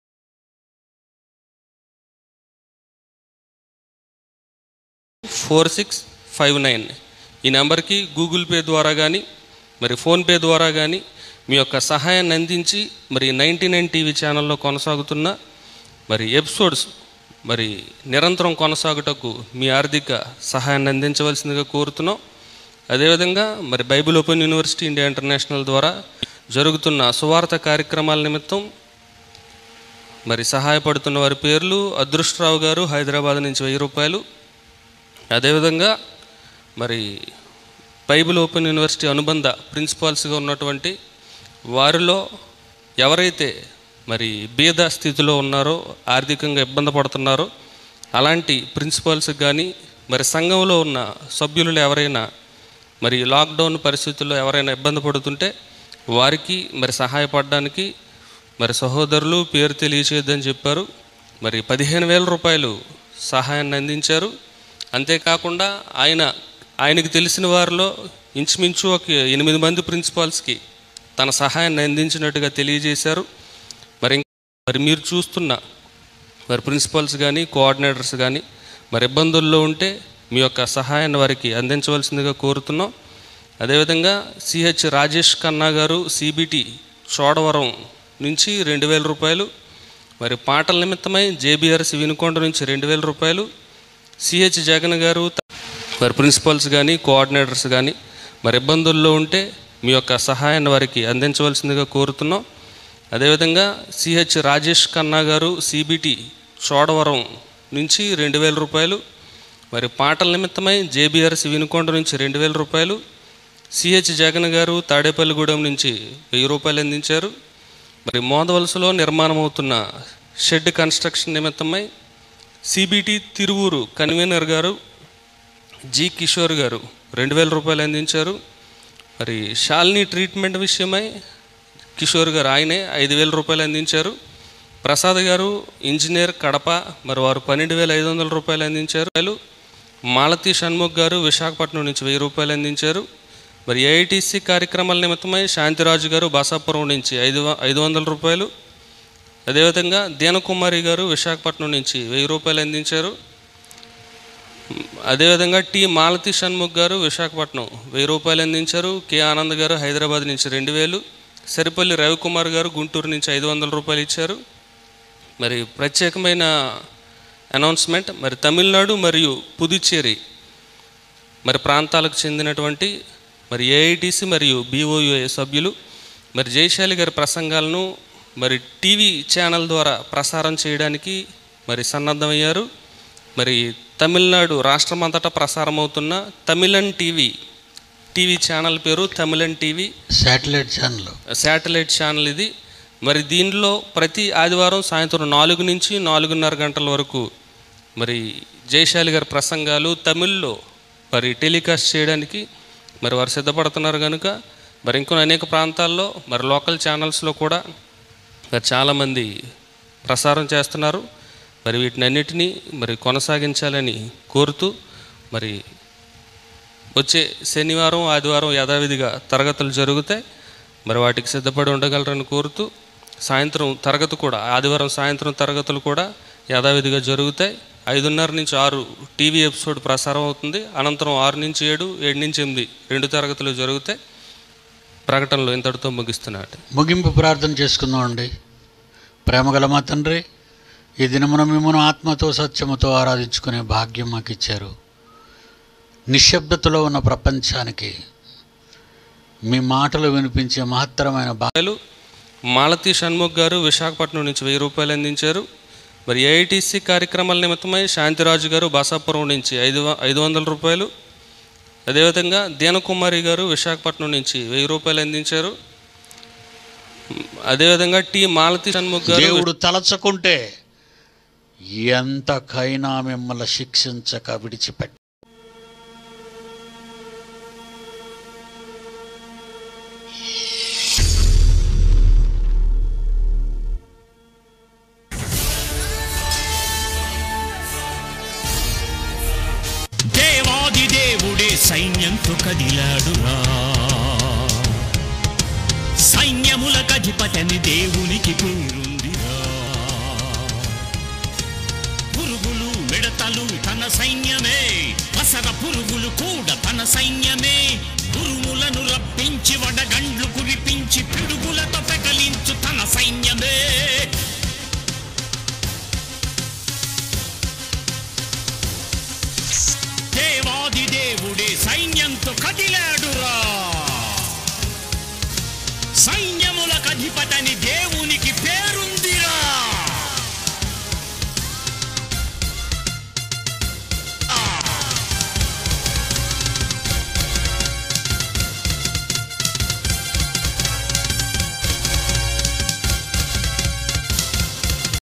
four six five nine ఈ నెంబర్కి గూగుల్ పే ద్వారా కానీ మరి ఫోన్పే ద్వారా కానీ మీ యొక్క సహాయాన్ని అందించి మరి నైంటీ నైన్ టీవీ ఛానల్లో కొనసాగుతున్న మరి ఎపిసోడ్స్ మరి నిరంతరం కొనసాగుటకు మీ ఆర్థిక సహాయాన్ని అందించవలసిందిగా కోరుతున్నాం అదేవిధంగా మరి Bible open university India international ద్వారా జరుగుతున్న సువార్త కార్యక్రమాల నిమిత్తం మరి సహాయపడుతున్న వారి పేర్లు అదృష్టరావు గారు హైదరాబాద్ నుంచి వెయ్యి రూపాయలు అదేవిధంగా మరి బైబిల్ ఓపెన్ యూనివర్సిటీ అనుబంధ ప్రిన్సిపాల్స్గా ఉన్నటువంటి వారిలో ఎవరైతే మరి బీద స్థితిలో ఉన్నారో ఆర్థికంగా ఇబ్బంది పడుతున్నారో అలాంటి ప్రిన్సిపాల్స్కి కానీ మరి సంఘంలో ఉన్న సభ్యులు ఎవరైనా మరి లాక్డౌన్ పరిస్థితుల్లో ఎవరైనా ఇబ్బంది పడుతుంటే వారికి మరి సహాయపడడానికి మరి సహోదరులు పేరు తెలియచేద్దని చెప్పారు మరి పదిహేను వేల రూపాయలు సహాయాన్ని అందించారు అంతేకాకుండా ఆయన ఆయనకు తెలిసిన వారిలో ఇంచుమించు ఒక ఎనిమిది మంది ప్రిన్సిపాల్స్కి తన సహాయాన్ని అందించినట్టుగా తెలియజేశారు మరి ఇంకా- మరి మీరు చూస్తున్న మరి ప్రిన్సిపల్స్ కానీ కోఆర్డినేటర్స్ కానీ మరి ఇబ్బందుల్లో ఉంటే మీ యొక్క సహాయాన్ని వారికి అందించవలసిందిగా కోరుతున్నాం అదేవిధంగా సిహెచ్ రాజేష్ ఖన్నా గారు సిబిటి చోడవరం నుంచి రెండు వేల రూపాయలు మరి పాటల నిమిత్తమై జేబీఆర్సి వినుకొండ నుంచి రెండు వేల రూపాయలు సిహెచ్ జగన్ గారు త- మరి ప్రిన్సిపల్స్ కానీ కోఆర్డినేటర్స్ కానీ మరి ఇబ్బందుల్లో ఉంటే మీ యొక్క సహాయాన్ని వారికి అందించవలసిందిగా కోరుతున్నాం అదేవిధంగా సిహెచ్ రాజేష్ ఖన్నా గారు సిబిటి చోడవరం నుంచి రెండు వేల రూపాయలు మరి పాటల నిమిత్తమై జేబీఆర్సి వినుకొండ నుంచి రెండు వేల రూపాయలు సిహెచ్ జగన్ గారు తాడేపల్లిగూడెం నుంచి వెయ్యి రూపాయలు అందించారు మరి మోదవలసలో నిర్మాణం అవుతున్న షెడ్ కన్స్ట్రక్షన్ నిమిత్తమై సిబిటి తిరువూరు కన్వీనర్ గారు జి కిషోర్ గారు రెండు వేల రూపాయలు అందించారు మరి షాలిని ట్రీట్మెంట్ విషయమై కిషోర్ గారు ఆయనే ఐదు వేల రూపాయలు అందించారు ప్రసాద్ గారు ఇంజనీర్ కడప మరి వారు పన్నెండు వేల ఐదు వందల రూపాయలు అందించారు మాలతి షణ్ముఖ్ గారు విశాఖపట్నం నుంచి వెయ్యి రూపాయలు అందించారు మరి ఏఐటీసీ కార్యక్రమాల నిమిత్తమై శాంతిరాజు గారు బాసాపురం నుంచి ఐదు వ- ఐదు వందల రూపాయలు అదేవిధంగా దీనకుమారి గారు విశాఖపట్నం నుంచి వెయ్యి రూపాయలు అందించారు అదేవిధంగా టి మాలతి షణ్ముఖ్ గారు విశాఖపట్నం వెయ్యి రూపాయలు అందించారు కె ఆనంద్ గారు హైదరాబాద్ నుంచి రెండు వేలు సరిపల్లి రవికుమార్ గారు గుంటూరు నుంచి ఐదు వందల రూపాయలు ఇచ్చారు మరి ప్రత్యేకమైన అనౌన్స్మెంట్ మరి తమిళనాడు మరియు పుదుచ్చేరి మరి ప్రాంతాలకు చెందినటువంటి మరి ఏఐటీసీ మరియు బీఓయుఏ సభ్యులు మరి జయశాలి గారి ప్రసంగాలను మరి టీవీ ఛానల్ ద్వారా ప్రసారం చేయడానికి మరి సన్నద్ధమయ్యారు మరి తమిళనాడు రాష్ట్రమంతటా ప్రసారం అవుతున్న తమిళన్ టీవీ టీవీ ఛానల్ పేరు Tamilan TV satellite channel satellite channel ఇది మరి దీనిలో ప్రతి ఆదివారం సాయంత్రం నాలుగు నుంచి నాలుగున్నర గంటల వరకు మరి జయశాలి గారి ప్రసంగాలు తమిళ్లో మరి టెలికాస్ట్ చేయడానికి మరి వారు సిద్ధపడుతున్నారు కనుక మరి ఇంకొన్ని అనేక ప్రాంతాల్లో మరి లోకల్ ఛానల్స్లో కూడా మరి చాలామంది ప్రసారం చేస్తున్నారు మరి వీటిని అన్నిటినీ మరి కొనసాగించాలని కోరుతూ మరి వచ్చే శనివారం ఆదివారం యథావిధిగా తరగతులు జరుగుతాయి మరి వాటికి సిద్ధపడి ఉండగలరని కోరుతూ సాయంత్రం తరగతి కూడా ఆదివారం సాయంత్రం తరగతులు కూడా యథావిధిగా జరుగుతాయి ఐదున్నర నుంచి ఆరు టీవీ ఎపిసోడ్ ప్రసారం అవుతుంది అనంతరం ఆరు నుంచి ఏడు ఏడు నుంచి ఎనిమిది రెండు తరగతులు జరుగుతాయి ప్రకటనలు ఇంతటితో ముగిస్తున్నాడు ముగింపు ప్రార్థన చేసుకుందాం అండి ప్రేమగల మా తండ్రి ఈ దినమున మిమ్మను ఆత్మతో సత్యముతో ఆరాధించుకునే భాగ్యం మాకు ఇచ్చారు నిశ్శబ్దతలో ఉన్న ప్రపంచానికి మీ మాటలు వినిపించే మహత్తరమైన భా రూపాయలు మాలతి షణ్ముఖ్ గారు విశాఖపట్నం నుంచి వెయ్యి రూపాయలు అందించారు మరి ఏఐటీసీ కార్యక్రమాల నిమిత్తమై శాంతిరాజు గారు బాసాపురం నుంచి ఐదు వ- ఐదు వందల రూపాయలు అదేవిధంగా దీనకుమారి గారు విశాఖపట్నం నుంచి వెయ్యి రూపాయలు అందించారు అదేవిధంగా టి మాలతి షణ్ముఖ్ గారు దేవుడు తలచుకుంటే ఎంతకైనా మిమ్మల్ని శిక్షించక విడిచిపెట్ట దేవాది దేవుడే సైన్యంతో కదిలాడురా సైన్యముల అధిపతని దేవునికి పేరుందిరా పురుగులు మిడతలు తన సైన్యమే పసర పురుగులు కూడా తన సైన్యమే ఉరుములను రప్పించి వడగండ్లు కురిపించి పిడుగులతో పెకలించు తన సైన్యమే సైన్యములకు అధిపతని దేవుని